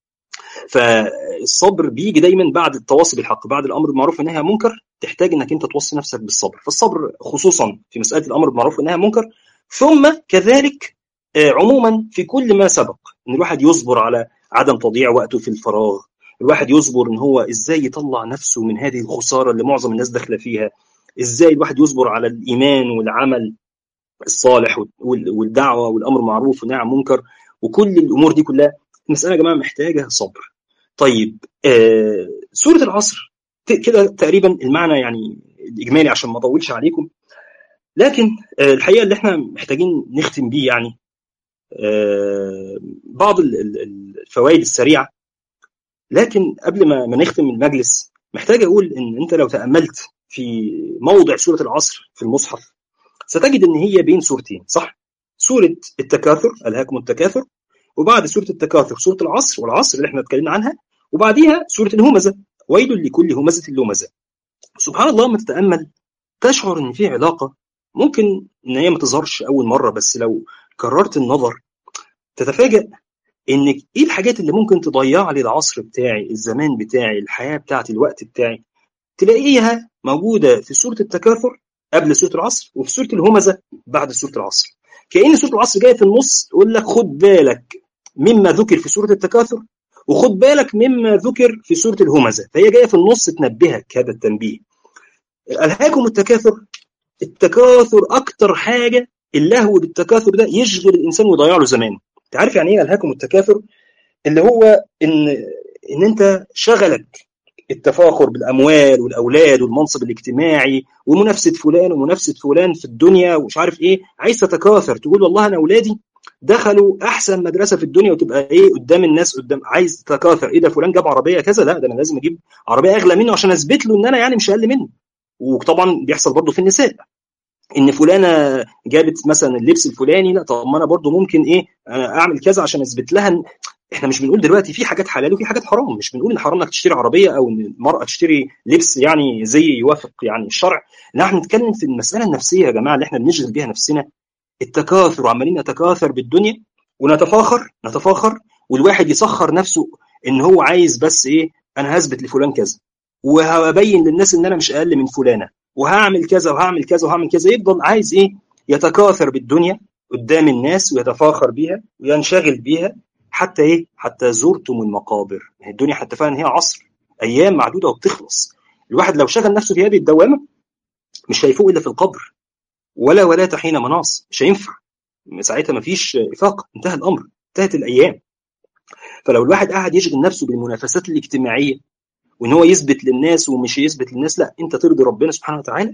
فالصبر بيجي دايما بعد التواصي بالحق بعد الامر بالمعروف والنهي عن المنكر تحتاج انك انت توصي نفسك بالصبر فالصبر خصوصا في مساله الامر بالمعروف والنهي عن المنكر ثم كذلك عموما في كل ما سبق ان الواحد يصبر على عدم تضييع وقته في الفراغ الواحد يصبر ان هو ازاي يطلع نفسه من هذه الخساره اللي معظم الناس داخله فيها ازاي الواحد يصبر على الايمان والعمل الصالح والدعوه والامر معروف والنهي عن منكر وكل الامور دي كلها المساله يا جماعه محتاجه صبر طيب آه سوره العصر كده تقريبا المعنى يعني الاجمالي عشان ما اطولش عليكم لكن آه الحقيقه اللي احنا محتاجين نختم بيه يعني آه بعض الفوائد السريعه لكن قبل ما ما نختم المجلس محتاج اقول ان انت لو تاملت في موضع سوره العصر في المصحف ستجد ان هي بين سورتين صح؟ سوره التكاثر الهاكم التكاثر وبعد سوره التكاثر سوره العصر والعصر اللي احنا اتكلمنا عنها وبعديها سوره الهمزه ويل لكل همزه لمزه سبحان الله لما تتامل تشعر ان في علاقه ممكن ان هي ما تظهرش اول مره بس لو كررت النظر تتفاجأ ان ايه الحاجات اللي ممكن تضيع لي العصر بتاعي الزمان بتاعي الحياه بتاعتي الوقت بتاعي تلاقيها موجوده في سوره التكاثر قبل سوره العصر وفي سوره الهمزه بعد سوره العصر كأن سوره العصر جايه في النص تقول لك خد بالك مما ذكر في سوره التكاثر وخد بالك مما ذكر في سوره الهمزه فهي جايه في النص تنبهك هذا التنبيه الهاكم التكاثر التكاثر اكتر حاجه اللهو بالتكاثر ده يشغل الانسان ويضيع له زمان انت عارف يعني ايه الهاكم التكاثر اللي هو ان ان انت شغلك التفاخر بالاموال والاولاد والمنصب الاجتماعي ومنافسه فلان ومنافسه فلان في الدنيا ومش عارف ايه عايز تتكاثر تقول والله انا اولادي دخلوا احسن مدرسه في الدنيا وتبقى ايه قدام الناس قدام عايز تتكاثر ايه ده فلان جاب عربيه كذا لا ده انا لازم اجيب عربيه اغلى منه عشان اثبت له ان انا يعني مش اقل منه وطبعا بيحصل برضه في النساء ان فلانه جابت مثلا اللبس الفلاني لا طب ما انا برضه ممكن ايه اعمل كذا عشان اثبت لها احنا مش بنقول دلوقتي في حاجات حلال وفي حاجات حرام مش بنقول ان حرام انك تشتري عربيه او ان المراه تشتري لبس يعني زي يوافق يعني الشرع لا احنا بنتكلم في المساله النفسيه يا جماعه اللي احنا بنشغل بيها نفسنا التكاثر وعمالين نتكاثر بالدنيا ونتفاخر نتفاخر والواحد يسخر نفسه ان هو عايز بس ايه انا هثبت لفلان كذا وهبين للناس ان انا مش اقل من فلانه وهعمل كذا وهعمل كذا وهعمل كذا يفضل عايز ايه يتكاثر بالدنيا قدام الناس ويتفاخر بيها وينشغل بيها حتى ايه حتى زرتم المقابر الدنيا حتى فعلا هي عصر ايام معدوده وبتخلص الواحد لو شغل نفسه في هذه الدوامه مش هيفوق الا في القبر ولا ولا حين مناص مش هينفع ساعتها مفيش افاقه انتهى الامر انتهت الايام فلو الواحد قاعد يشغل نفسه بالمنافسات الاجتماعيه وان هو يثبت للناس ومش يثبت للناس لا انت ترضي ربنا سبحانه وتعالى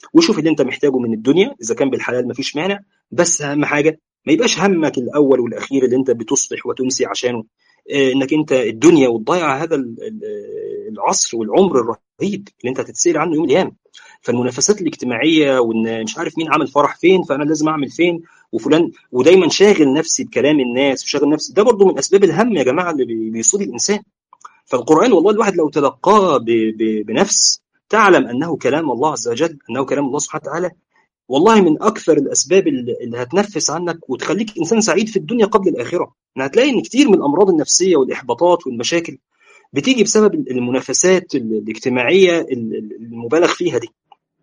وشوف اللي انت محتاجه من الدنيا اذا كان بالحلال مفيش مانع بس اهم حاجه ما يبقاش همك الاول والاخير اللي انت بتصبح وتمسي عشانه انك انت الدنيا وتضيع هذا العصر والعمر الرهيب اللي انت هتتسال عنه يوم القيامه فالمنافسات الاجتماعيه وان مش عارف مين عمل فرح فين فانا لازم اعمل فين وفلان ودايما شاغل نفسي بكلام الناس وشاغل نفسي ده برضه من اسباب الهم يا جماعه اللي بيصيب الانسان فالقران والله الواحد لو تلقاه بنفس تعلم انه كلام الله عز وجل انه كلام الله سبحانه وتعالى والله من اكثر الاسباب اللي هتنفس عنك وتخليك انسان سعيد في الدنيا قبل الاخره يعني هتلاقي ان كتير من الامراض النفسيه والاحباطات والمشاكل بتيجي بسبب المنافسات الاجتماعيه المبالغ فيها دي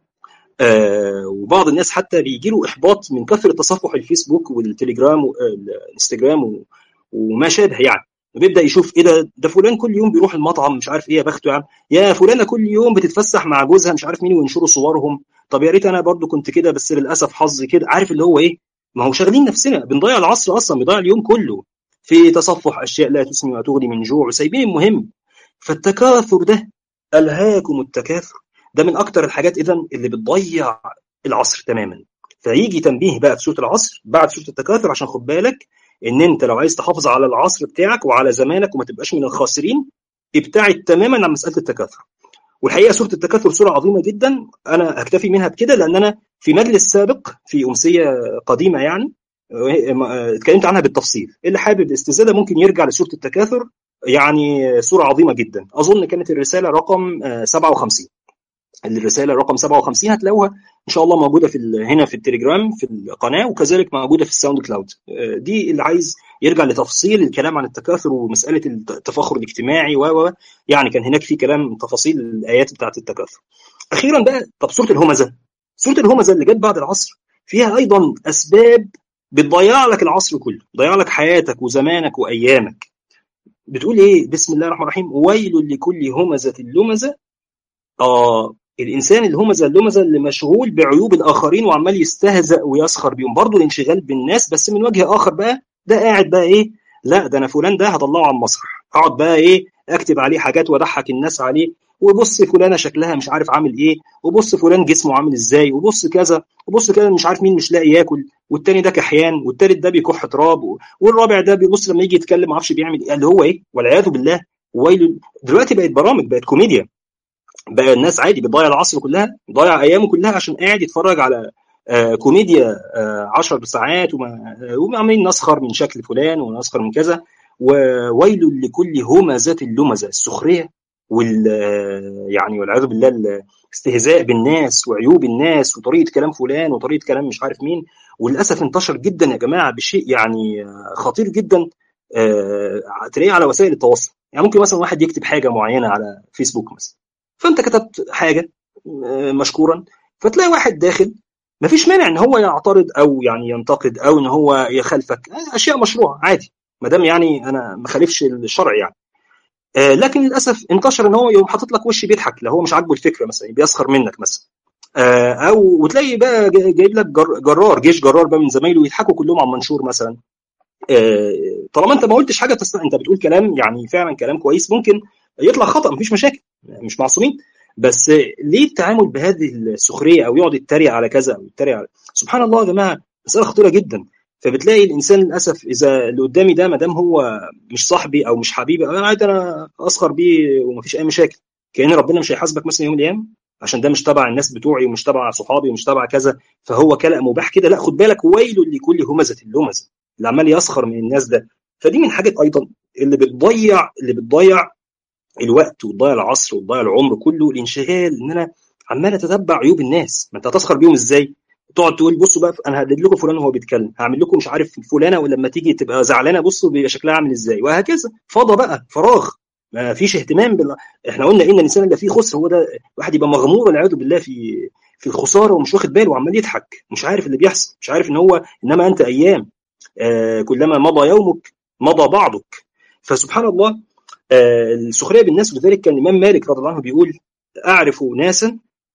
آه وبعض الناس حتى بيجي له احباط من كثره تصفح الفيسبوك والتليجرام والانستجرام وما شابه يعني بيبدا يشوف ايه ده ده فلان كل يوم بيروح المطعم مش عارف ايه يا بخته يا عم يا فلانه كل يوم بتتفسح مع جوزها مش عارف مين وينشروا صورهم طب يا ريت انا برضو كنت كده بس للاسف حظي كده عارف اللي هو ايه ما هو شاغلين نفسنا بنضيع العصر اصلا بنضيع اليوم كله في تصفح اشياء لا تسمن وتغني من جوع وسايبين المهم فالتكاثر ده الهاكم التكاثر ده من اكتر الحاجات اذا اللي بتضيع العصر تماما فيجي تنبيه بقى في سوره العصر بعد سوره التكاثر عشان خد بالك ان انت لو عايز تحافظ على العصر بتاعك وعلى زمانك وما تبقاش من الخاسرين ابتعد تماما عن مساله التكاثر والحقيقه سوره التكاثر سوره عظيمه جدا انا اكتفي منها بكده لان انا في مجلس سابق في امسيه قديمه يعني اتكلمت عنها بالتفصيل اللي حابب الاستزاده ممكن يرجع لسوره التكاثر يعني سوره عظيمه جدا اظن كانت الرساله رقم 57 الرساله رقم 57 هتلاقوها ان شاء الله موجوده في هنا في التليجرام في القناه وكذلك موجوده في الساوند كلاود دي اللي عايز يرجع لتفصيل الكلام عن التكاثر ومساله التفاخر الاجتماعي و يعني كان هناك في كلام تفاصيل الايات بتاعه التكاثر اخيرا بقى طب سوره الهمزه سوره الهمزه اللي جت بعد العصر فيها ايضا اسباب بتضيع لك العصر كله ضيع لك حياتك وزمانك وايامك بتقول ايه بسم الله الرحمن الرحيم ويل لكل همزه لمزه اه الانسان الهمزه اللمزه اللي مشغول بعيوب الاخرين وعمال يستهزأ ويسخر بيهم برضه الانشغال بالناس بس من وجه اخر بقى ده قاعد بقى ايه لا ده انا فلان ده هطلعه على المسرح اقعد بقى ايه اكتب عليه حاجات واضحك الناس عليه وبص فلانه شكلها مش عارف عامل ايه وبص فلان جسمه عامل ازاي وبص كذا وبص كذا مش عارف مين مش لاقي ياكل والتاني ده كحيان والتالت ده بيكح تراب والرابع ده بيبص لما يجي يتكلم ما اعرفش بيعمل ايه اللي هو ايه والعياذ بالله ويل دلوقتي بقت برامج بقت كوميديا بقى الناس عادي بتضيع العصر كلها بيضيع ايامه كلها عشان قاعد يتفرج على آه كوميديا 10 آه ساعات وعمالين نسخر من شكل فلان ونسخر من كذا وويل لكل همزه لمزه السخريه وال يعني والعياذ بالله الاستهزاء بالناس وعيوب الناس وطريقه كلام فلان وطريقه كلام مش عارف مين وللاسف انتشر جدا يا جماعه بشيء يعني خطير جدا آه تلاقيه على وسائل التواصل يعني ممكن مثلا واحد يكتب حاجه معينه على فيسبوك مثلا فانت كتبت حاجه مشكورا فتلاقي واحد داخل مفيش مانع ان هو يعترض او يعني ينتقد او ان هو يخالفك اشياء مشروعه عادي ما دام يعني انا ما خالفش الشرع يعني آه لكن للاسف انتشر ان هو يقوم حاطط لك وش بيضحك لو هو مش عاجبه الفكره مثلا بيسخر منك مثلا آه او وتلاقي بقى جايب لك جر جرار جيش جرار بقى من زمايله يضحكوا كلهم على المنشور مثلا آه طالما انت ما قلتش حاجه تستطيع انت بتقول كلام يعني فعلا كلام كويس ممكن يطلع خطا مفيش مشاكل مش معصومين بس ليه التعامل بهذه السخريه او يقعد يتريق على كذا او يتريق على سبحان الله يا جماعه مساله خطيره جدا فبتلاقي الانسان للاسف اذا اللي قدامي ده ما دام هو مش صاحبي او مش حبيبي انا عادي انا اسخر بيه ومفيش اي مشاكل كان ربنا مش هيحاسبك مثلا يوم الايام عشان ده مش تبع الناس بتوعي ومش تبع صحابي ومش تبع كذا فهو كلام مباح كده لا خد بالك ويل لكل همزه لمزه اللي عمال يسخر من الناس ده فدي من حاجات ايضا اللي بتضيع اللي بتضيع الوقت وتضيع العصر وتضيع العمر كله الانشغال ان انا عمال اتتبع عيوب الناس ما انت هتسخر بيهم ازاي تقعد تقول بصوا بقى انا هدد لكم فلان وهو بيتكلم هعمل لكم مش عارف فلانه ولما تيجي تبقى زعلانه بصوا بيبقى شكلها عامل ازاي وهكذا فضى بقى فراغ ما فيش اهتمام بال... احنا قلنا ان الانسان اللي فيه خسر هو ده واحد يبقى مغمور والعياذ بالله في في الخساره ومش واخد باله وعمال يضحك مش عارف اللي بيحصل مش عارف ان هو انما انت ايام آه كلما مضى يومك مضى بعضك فسبحان الله آه السخريه بالناس ولذلك كان الامام مالك رضي الله عنه بيقول اعرف ناسا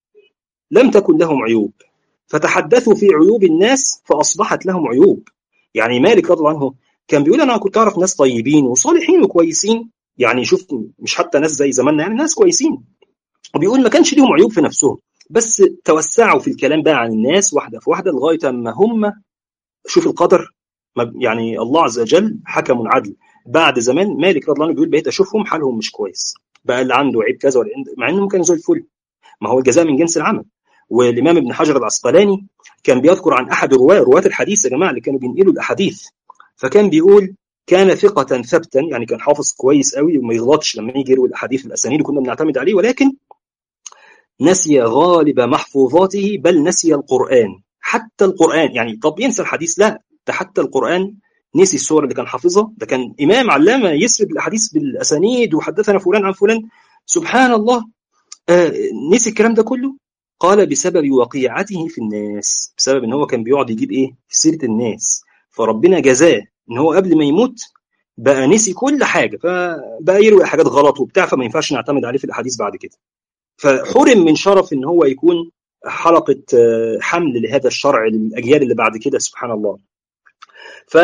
لم تكن لهم عيوب فتحدثوا في عيوب الناس فاصبحت لهم عيوب يعني مالك رضي الله عنه كان بيقول انا كنت اعرف ناس طيبين وصالحين وكويسين يعني شوف مش حتى ناس زي زماننا يعني ناس كويسين وبيقول ما كانش ليهم عيوب في نفسهم بس توسعوا في الكلام بقى عن الناس واحده في واحده لغايه اما هم شوف القدر يعني الله عز وجل حكم عدل بعد زمان مالك رضي الله عنه بيقول بقيت اشوفهم حالهم مش كويس بقى اللي عنده عيب كذا ولا مع انهم كانوا زي الفل ما هو الجزاء من جنس العمل والامام ابن حجر العسقلاني كان بيذكر عن احد رواه رواه الحديث يا جماعه اللي كانوا بينقلوا الاحاديث فكان بيقول كان ثقة ثبتا يعني كان حافظ كويس قوي وما يغلطش لما يجي يروي الاحاديث الاسانيد كنا بنعتمد عليه ولكن نسي غالب محفوظاته بل نسي القرآن حتى القرآن يعني طب ينسى الحديث لا ده حتى القرآن نسي السور اللي كان حافظها ده كان إمام علامة يسرد الأحاديث بالأسانيد وحدثنا فلان عن فلان سبحان الله آه نسي الكلام ده كله قال بسبب وقيعته في الناس بسبب ان هو كان بيقعد يجيب ايه في سيره الناس فربنا جزاه ان هو قبل ما يموت بقى نسي كل حاجه فبقى يروي حاجات غلط وبتاع فما ينفعش نعتمد عليه في الاحاديث بعد كده فحرم من شرف ان هو يكون حلقه حمل لهذا الشرع للاجيال اللي بعد كده سبحان الله ف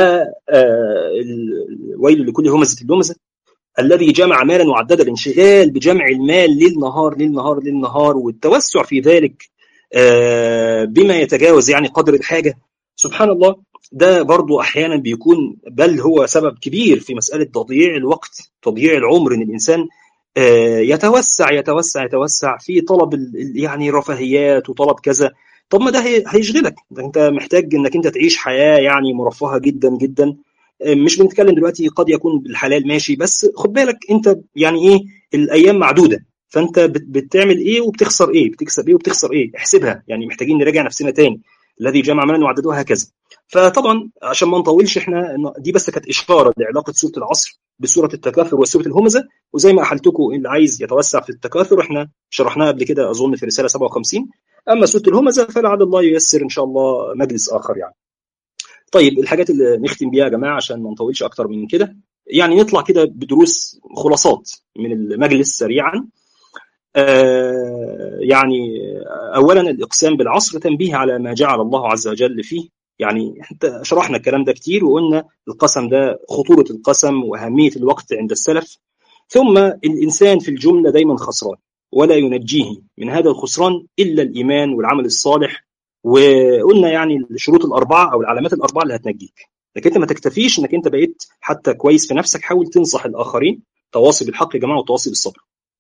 ويل لكل همزه اللمزه الذي جمع مالا وعدد الانشغال بجمع المال ليل نهار ليل نهار ليل نهار والتوسع في ذلك بما يتجاوز يعني قدر الحاجه سبحان الله ده برضو احيانا بيكون بل هو سبب كبير في مساله تضييع الوقت تضييع العمر ان الانسان يتوسع يتوسع يتوسع في طلب يعني رفاهيات وطلب كذا طب ما ده هيشغلك ده انت محتاج انك انت تعيش حياه يعني مرفهه جدا جدا مش بنتكلم دلوقتي قد يكون بالحلال ماشي بس خد بالك انت يعني ايه الايام معدوده فانت بتعمل ايه وبتخسر ايه بتكسب ايه وبتخسر ايه احسبها يعني محتاجين نراجع نفسنا تاني الذي جمع مالا وعدده هكذا فطبعا عشان ما نطولش احنا دي بس كانت اشاره لعلاقه سوره العصر بسوره التكاثر وسوره الهمزه وزي ما احلتكم اللي عايز يتوسع في التكاثر احنا شرحناها قبل كده اظن في رساله 57 اما سوره الهمزه فلعل الله ييسر ان شاء الله مجلس اخر يعني طيب الحاجات اللي نختم بيها يا جماعه عشان ما نطولش اكتر من كده يعني نطلع كده بدروس خلاصات من المجلس سريعا آه يعني اولا الاقسام بالعصر تنبيه على ما جعل الله عز وجل فيه يعني انت شرحنا الكلام ده كتير وقلنا القسم ده خطوره القسم واهميه الوقت عند السلف ثم الانسان في الجمله دايما خسران ولا ينجيه من هذا الخسران الا الايمان والعمل الصالح وقلنا يعني الشروط الاربعه او العلامات الاربعه اللي هتنجيك لكن انت ما تكتفيش انك انت بقيت حتى كويس في نفسك حاول تنصح الاخرين تواصي بالحق يا جماعه وتواصي بالصبر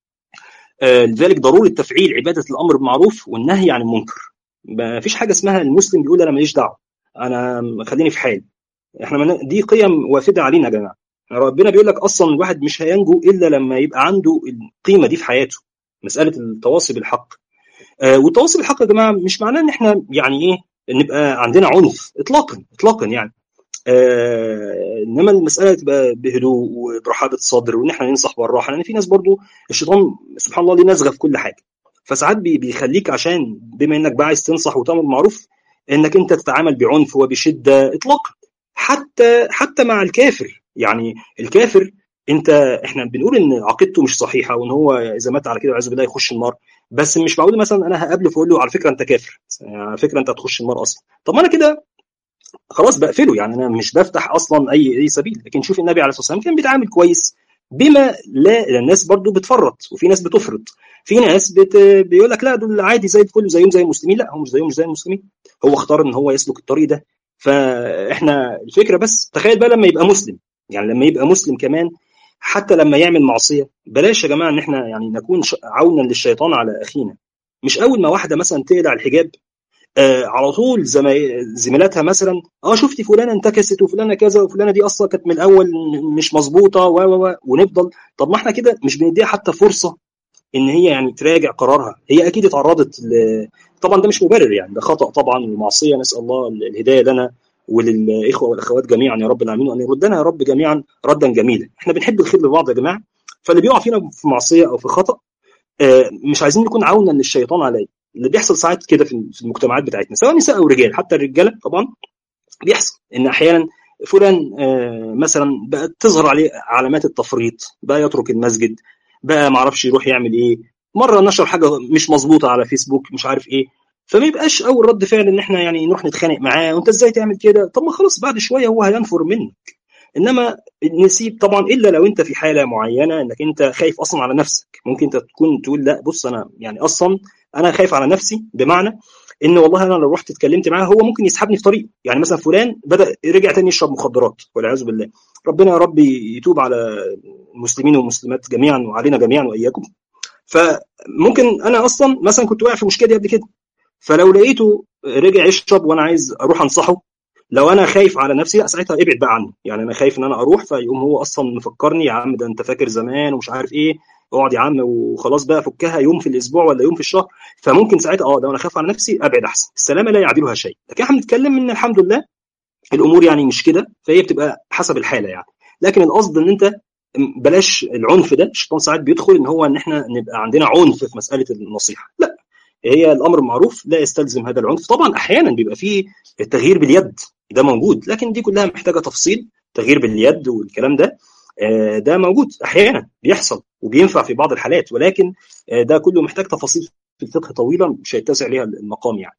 آه لذلك ضروره تفعيل عباده الامر بالمعروف والنهي عن المنكر ما فيش حاجه اسمها المسلم بيقول انا ماليش دعوه انا خليني في حالي احنا من... دي قيم وافده علينا يا جماعه ربنا بيقول لك اصلا الواحد مش هينجو الا لما يبقى عنده القيمه دي في حياته مساله التواصي بالحق آه والتواصي بالحق يا جماعه مش معناه ان احنا يعني ايه نبقى عندنا عنف اطلاقا اطلاقا يعني آه انما المساله تبقى بهدوء وبرحابه صدر وان احنا ننصح بالراحه لان في ناس برضو الشيطان سبحان الله ليه نزغه في كل حاجه فساعات بيخليك عشان بما انك بقى عايز تنصح وتامر بالمعروف انك انت تتعامل بعنف وبشده اطلاقا حتى حتى مع الكافر يعني الكافر انت احنا بنقول ان عقيدته مش صحيحه وان هو اذا مات على كده والعياذ بالله يخش النار بس مش معقول مثلا انا هقابله فاقول له على فكره انت كافر على فكره انت هتخش النار اصلا طب ما انا كده خلاص بقفله يعني انا مش بفتح اصلا اي اي سبيل لكن شوف النبي عليه الصلاه والسلام كان بيتعامل كويس بما لا الناس برضو بتفرط وفي ناس بتفرط في ناس بت... بيقول لك لا دول عادي زي الفل زيهم زي المسلمين لا هم مش زيهم مش زي المسلمين هو اختار ان هو يسلك الطريق ده فاحنا الفكره بس تخيل بقى لما يبقى مسلم يعني لما يبقى مسلم كمان حتى لما يعمل معصيه بلاش يا جماعه ان احنا يعني نكون عونا للشيطان على اخينا مش اول ما واحده مثلا تقلع الحجاب آه على طول زمي... زميلاتها مثلا اه شفتي فلانه انتكست وفلانه كذا وفلانه دي اصلا كانت من الاول مش مظبوطه و و ونفضل طب ما احنا كده مش بنديها حتى فرصه ان هي يعني تراجع قرارها هي اكيد اتعرضت ل... طبعا ده مش مبرر يعني ده خطا طبعا ومعصيه نسال الله الهدايه لنا وللاخوه والاخوات جميعا يا رب العالمين وان يردنا يا رب جميعا ردا جميلا احنا بنحب الخير لبعض يا جماعه فاللي بيقع فينا في معصيه او في خطا آه مش عايزين نكون عونا للشيطان عليه اللي بيحصل ساعات كده في المجتمعات بتاعتنا سواء نساء او رجال حتى الرجاله طبعا بيحصل ان احيانا فلان آه مثلا بقى تظهر عليه علامات التفريط بقى يترك المسجد بقى ما اعرفش يروح يعمل ايه مره نشر حاجه مش مظبوطه على فيسبوك مش عارف ايه فما يبقاش اول رد فعل ان احنا يعني نروح نتخانق معاه وانت ازاي تعمل كده طب ما خلاص بعد شويه هو هينفر منك انما نسيب طبعا الا لو انت في حاله معينه انك انت خايف اصلا على نفسك ممكن انت تكون تقول لا بص انا يعني اصلا انا خايف على نفسي بمعنى ان والله انا لو رحت اتكلمت معاه هو ممكن يسحبني في طريق يعني مثلا فلان بدا رجع تاني يشرب مخدرات والعياذ بالله ربنا يا رب يتوب على المسلمين والمسلمات جميعا وعلينا جميعا واياكم فممكن انا اصلا مثلا كنت واقع في المشكله دي قبل كده فلو لقيته رجع يشرب وانا عايز اروح انصحه لو انا خايف على نفسي لا ساعتها ابعد بقى عنه يعني انا خايف ان انا اروح فيقوم هو اصلا مفكرني يا عم ده انت فاكر زمان ومش عارف ايه اقعد يا عم وخلاص بقى فكها يوم في الاسبوع ولا يوم في الشهر فممكن ساعتها اه ده انا خايف على نفسي ابعد احسن السلامه لا يعدلها شيء لكن احنا بنتكلم ان الحمد لله الامور يعني مش كده فهي بتبقى حسب الحاله يعني لكن القصد ان انت بلاش العنف ده الشيطان ساعات بيدخل ان هو ان احنا نبقى عندنا عنف في مساله النصيحه لا هي الامر المعروف لا يستلزم هذا العنف طبعا احيانا بيبقى فيه التغيير باليد ده موجود لكن دي كلها محتاجه تفصيل تغيير باليد والكلام ده ده موجود احيانا بيحصل وبينفع في بعض الحالات ولكن ده كله محتاج تفاصيل في الفقه طويله مش هيتسع ليها المقام يعني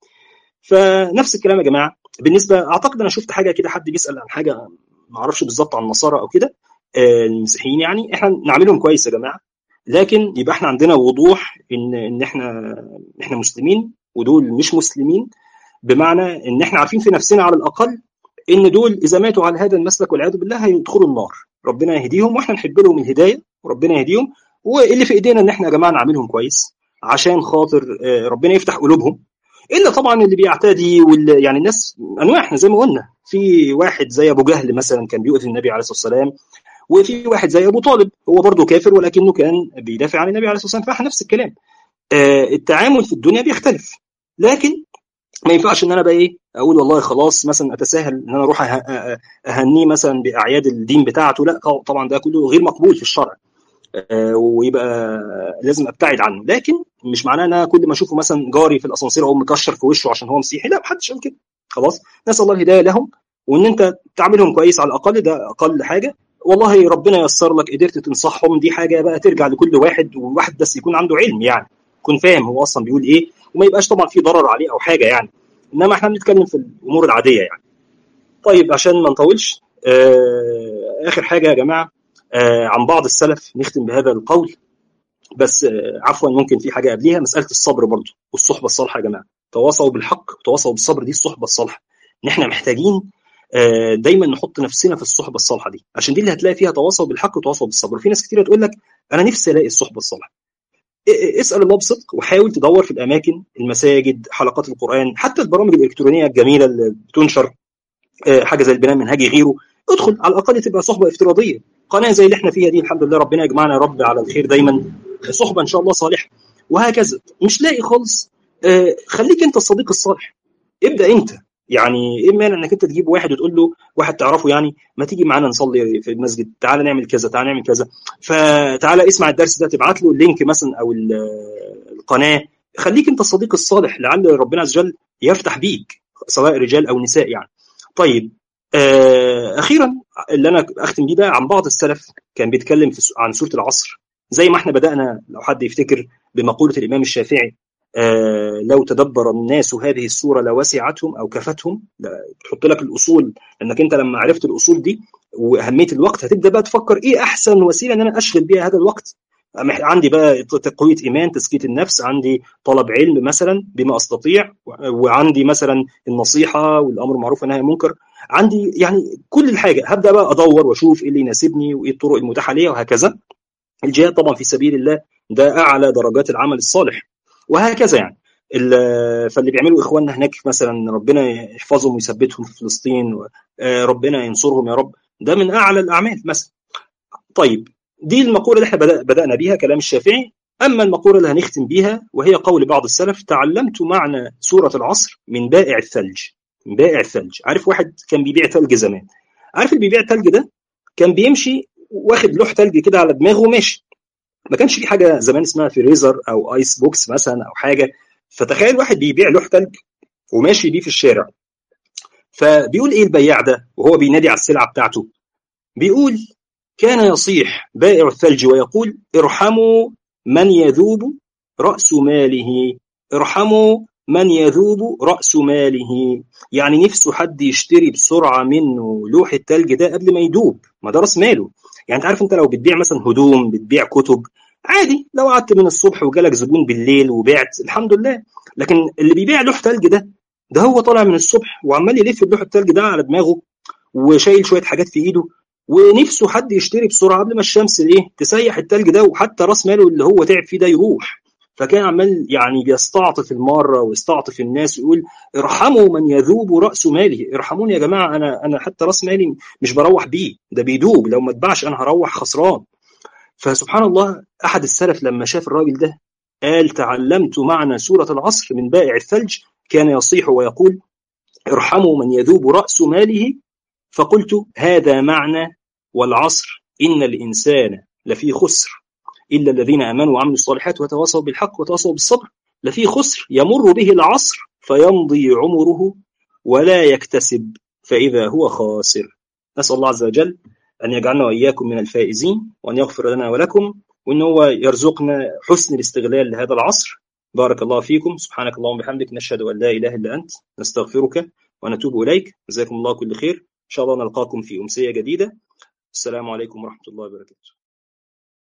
فنفس الكلام يا جماعه بالنسبه اعتقد انا شفت حاجه كده حد بيسال عن حاجه ما اعرفش بالظبط عن النصارى او كده المسيحيين يعني احنا نعملهم كويس يا جماعه لكن يبقى احنا عندنا وضوح ان ان احنا احنا مسلمين ودول مش مسلمين بمعنى ان احنا عارفين في نفسنا على الاقل ان دول اذا ماتوا على هذا المسلك والعياذ بالله هيدخلوا النار ربنا يهديهم واحنا نحب لهم الهدايه وربنا يهديهم واللي في ايدينا ان احنا يا جماعه نعملهم كويس عشان خاطر ربنا يفتح قلوبهم الا طبعا اللي بيعتدي واللي يعني الناس انواع احنا زي ما قلنا في واحد زي ابو جهل مثلا كان بيؤذي النبي عليه الصلاه والسلام وفي واحد زي ابو طالب هو برضه كافر ولكنه كان بيدافع عن النبي عليه الصلاه والسلام فاحنا نفس الكلام آه التعامل في الدنيا بيختلف لكن ما ينفعش ان انا بقى ايه اقول والله خلاص مثلا اتساهل ان انا اروح اهنيه مثلا باعياد الدين بتاعته لا طبعا ده كله غير مقبول في الشرع آه ويبقى لازم ابتعد عنه لكن مش معناه ان انا كل ما اشوفه مثلا جاري في الاسانسير اقوم مكشر في وشه عشان هو مسيحي لا محدش قال كده خلاص نسال الله الهدايه لهم وان انت تعاملهم كويس على الاقل ده اقل حاجه والله ربنا ييسر لك قدرت تنصحهم دي حاجه بقى ترجع لكل واحد وواحد بس يكون عنده علم يعني يكون فاهم هو اصلا بيقول ايه وما يبقاش طبعا في ضرر عليه او حاجه يعني انما احنا بنتكلم في الامور العاديه يعني طيب عشان ما نطولش آه اخر حاجه يا جماعه آه عن بعض السلف نختم بهذا القول بس آه عفوا ممكن في حاجه قبليها مساله الصبر برضه والصحبه الصالحه يا جماعه تواصوا بالحق وتواصوا بالصبر دي الصحبه الصالحه ان احنا محتاجين دايما نحط نفسنا في الصحبه الصالحه دي عشان دي اللي هتلاقي فيها تواصل بالحق وتواصل بالصبر في ناس كتير تقول لك انا نفسي الاقي الصحبه الصالحه اسال الله بصدق وحاول تدور في الاماكن المساجد حلقات القران حتى البرامج الالكترونيه الجميله اللي بتنشر حاجه زي البناء منهجي غيره ادخل على الاقل تبقى صحبه افتراضيه قناه زي اللي احنا فيها دي الحمد لله ربنا يجمعنا يا رب على الخير دايما صحبه ان شاء الله صالحه وهكذا مش لاقي خالص خليك انت الصديق الصالح ابدا انت يعني ايه المانع انك انت تجيب واحد وتقول له واحد تعرفه يعني ما تيجي معانا نصلي في المسجد تعالى نعمل كذا تعالى نعمل كذا فتعالى اسمع الدرس ده تبعت له اللينك مثلا او القناه خليك انت الصديق الصالح لعل ربنا عز وجل يفتح بيك سواء رجال او نساء يعني طيب آه اخيرا اللي انا اختم بيه بقى عن بعض السلف كان بيتكلم في عن سوره العصر زي ما احنا بدانا لو حد يفتكر بمقوله الامام الشافعي آه لو تدبر الناس هذه السوره لوسعتهم او كفتهم تحط لك الاصول لانك انت لما عرفت الاصول دي واهميه الوقت هتبدا بقى تفكر ايه احسن وسيله ان انا اشغل بيها هذا الوقت عندي بقى تقويه ايمان تزكيه النفس عندي طلب علم مثلا بما استطيع وعندي مثلا النصيحه والامر معروف والنهي عن المنكر عندي يعني كل الحاجه هبدا بقى ادور واشوف ايه اللي يناسبني وايه الطرق المتاحه ليا وهكذا الجهاد طبعا في سبيل الله ده اعلى درجات العمل الصالح وهكذا يعني فاللي بيعملوا اخواننا هناك مثلا ربنا يحفظهم ويثبتهم في فلسطين ربنا ينصرهم يا رب ده من اعلى الاعمال مثلا طيب دي المقوله اللي احنا بدانا بيها كلام الشافعي اما المقوله اللي هنختم بيها وهي قول بعض السلف تعلمت معنى سوره العصر من بائع الثلج من بائع الثلج عارف واحد كان بيبيع ثلج زمان عارف اللي بيبيع ثلج ده كان بيمشي واخد لوح ثلج كده على دماغه وماشي ما كانش في حاجه زمان اسمها فريزر او ايس بوكس مثلا او حاجه فتخيل واحد بيبيع لوح ثلج وماشي بيه في الشارع فبيقول ايه البياع ده وهو بينادي على السلعه بتاعته بيقول كان يصيح بائع الثلج ويقول ارحموا من يذوب راس ماله ارحموا من يذوب رأس ماله يعني نفسه حد يشتري بسرعة منه لوح التلج ده قبل ما يدوب ما ده رأس ماله يعني انت عارف انت لو بتبيع مثلا هدوم بتبيع كتب عادي لو قعدت من الصبح وجالك زبون بالليل وبعت الحمد لله لكن اللي بيبيع لوح تلج ده ده هو طالع من الصبح وعمال يلف اللوح التلج ده على دماغه وشايل شويه حاجات في ايده ونفسه حد يشتري بسرعه قبل ما الشمس ايه تسيح التلج ده وحتى راس ماله اللي هو تعب فيه ده يروح فكان عمال يعني بيستعطف الماره ويستعطف الناس ويقول ارحموا من يذوب راس ماله ارحموني يا جماعه انا انا حتى راس مالي مش بروح بيه ده بيدوب لو ما اتباعش انا هروح خسران فسبحان الله احد السلف لما شاف الراجل ده قال تعلمت معنى سوره العصر من بائع الثلج كان يصيح ويقول ارحموا من يذوب راس ماله فقلت هذا معنى والعصر ان الانسان لفي خسر إلا الذين آمنوا وعملوا الصالحات وتواصوا بالحق وتواصوا بالصبر لفي خسر يمر به العصر فيمضي عمره ولا يكتسب فإذا هو خاسر نسأل الله عز وجل أن يجعلنا وإياكم من الفائزين وأن يغفر لنا ولكم وأن هو يرزقنا حسن الاستغلال لهذا العصر بارك الله فيكم سبحانك اللهم وبحمدك نشهد أن لا إله إلا أنت نستغفرك ونتوب إليك جزاكم الله كل خير إن شاء الله نلقاكم في أمسية جديدة السلام عليكم ورحمة الله وبركاته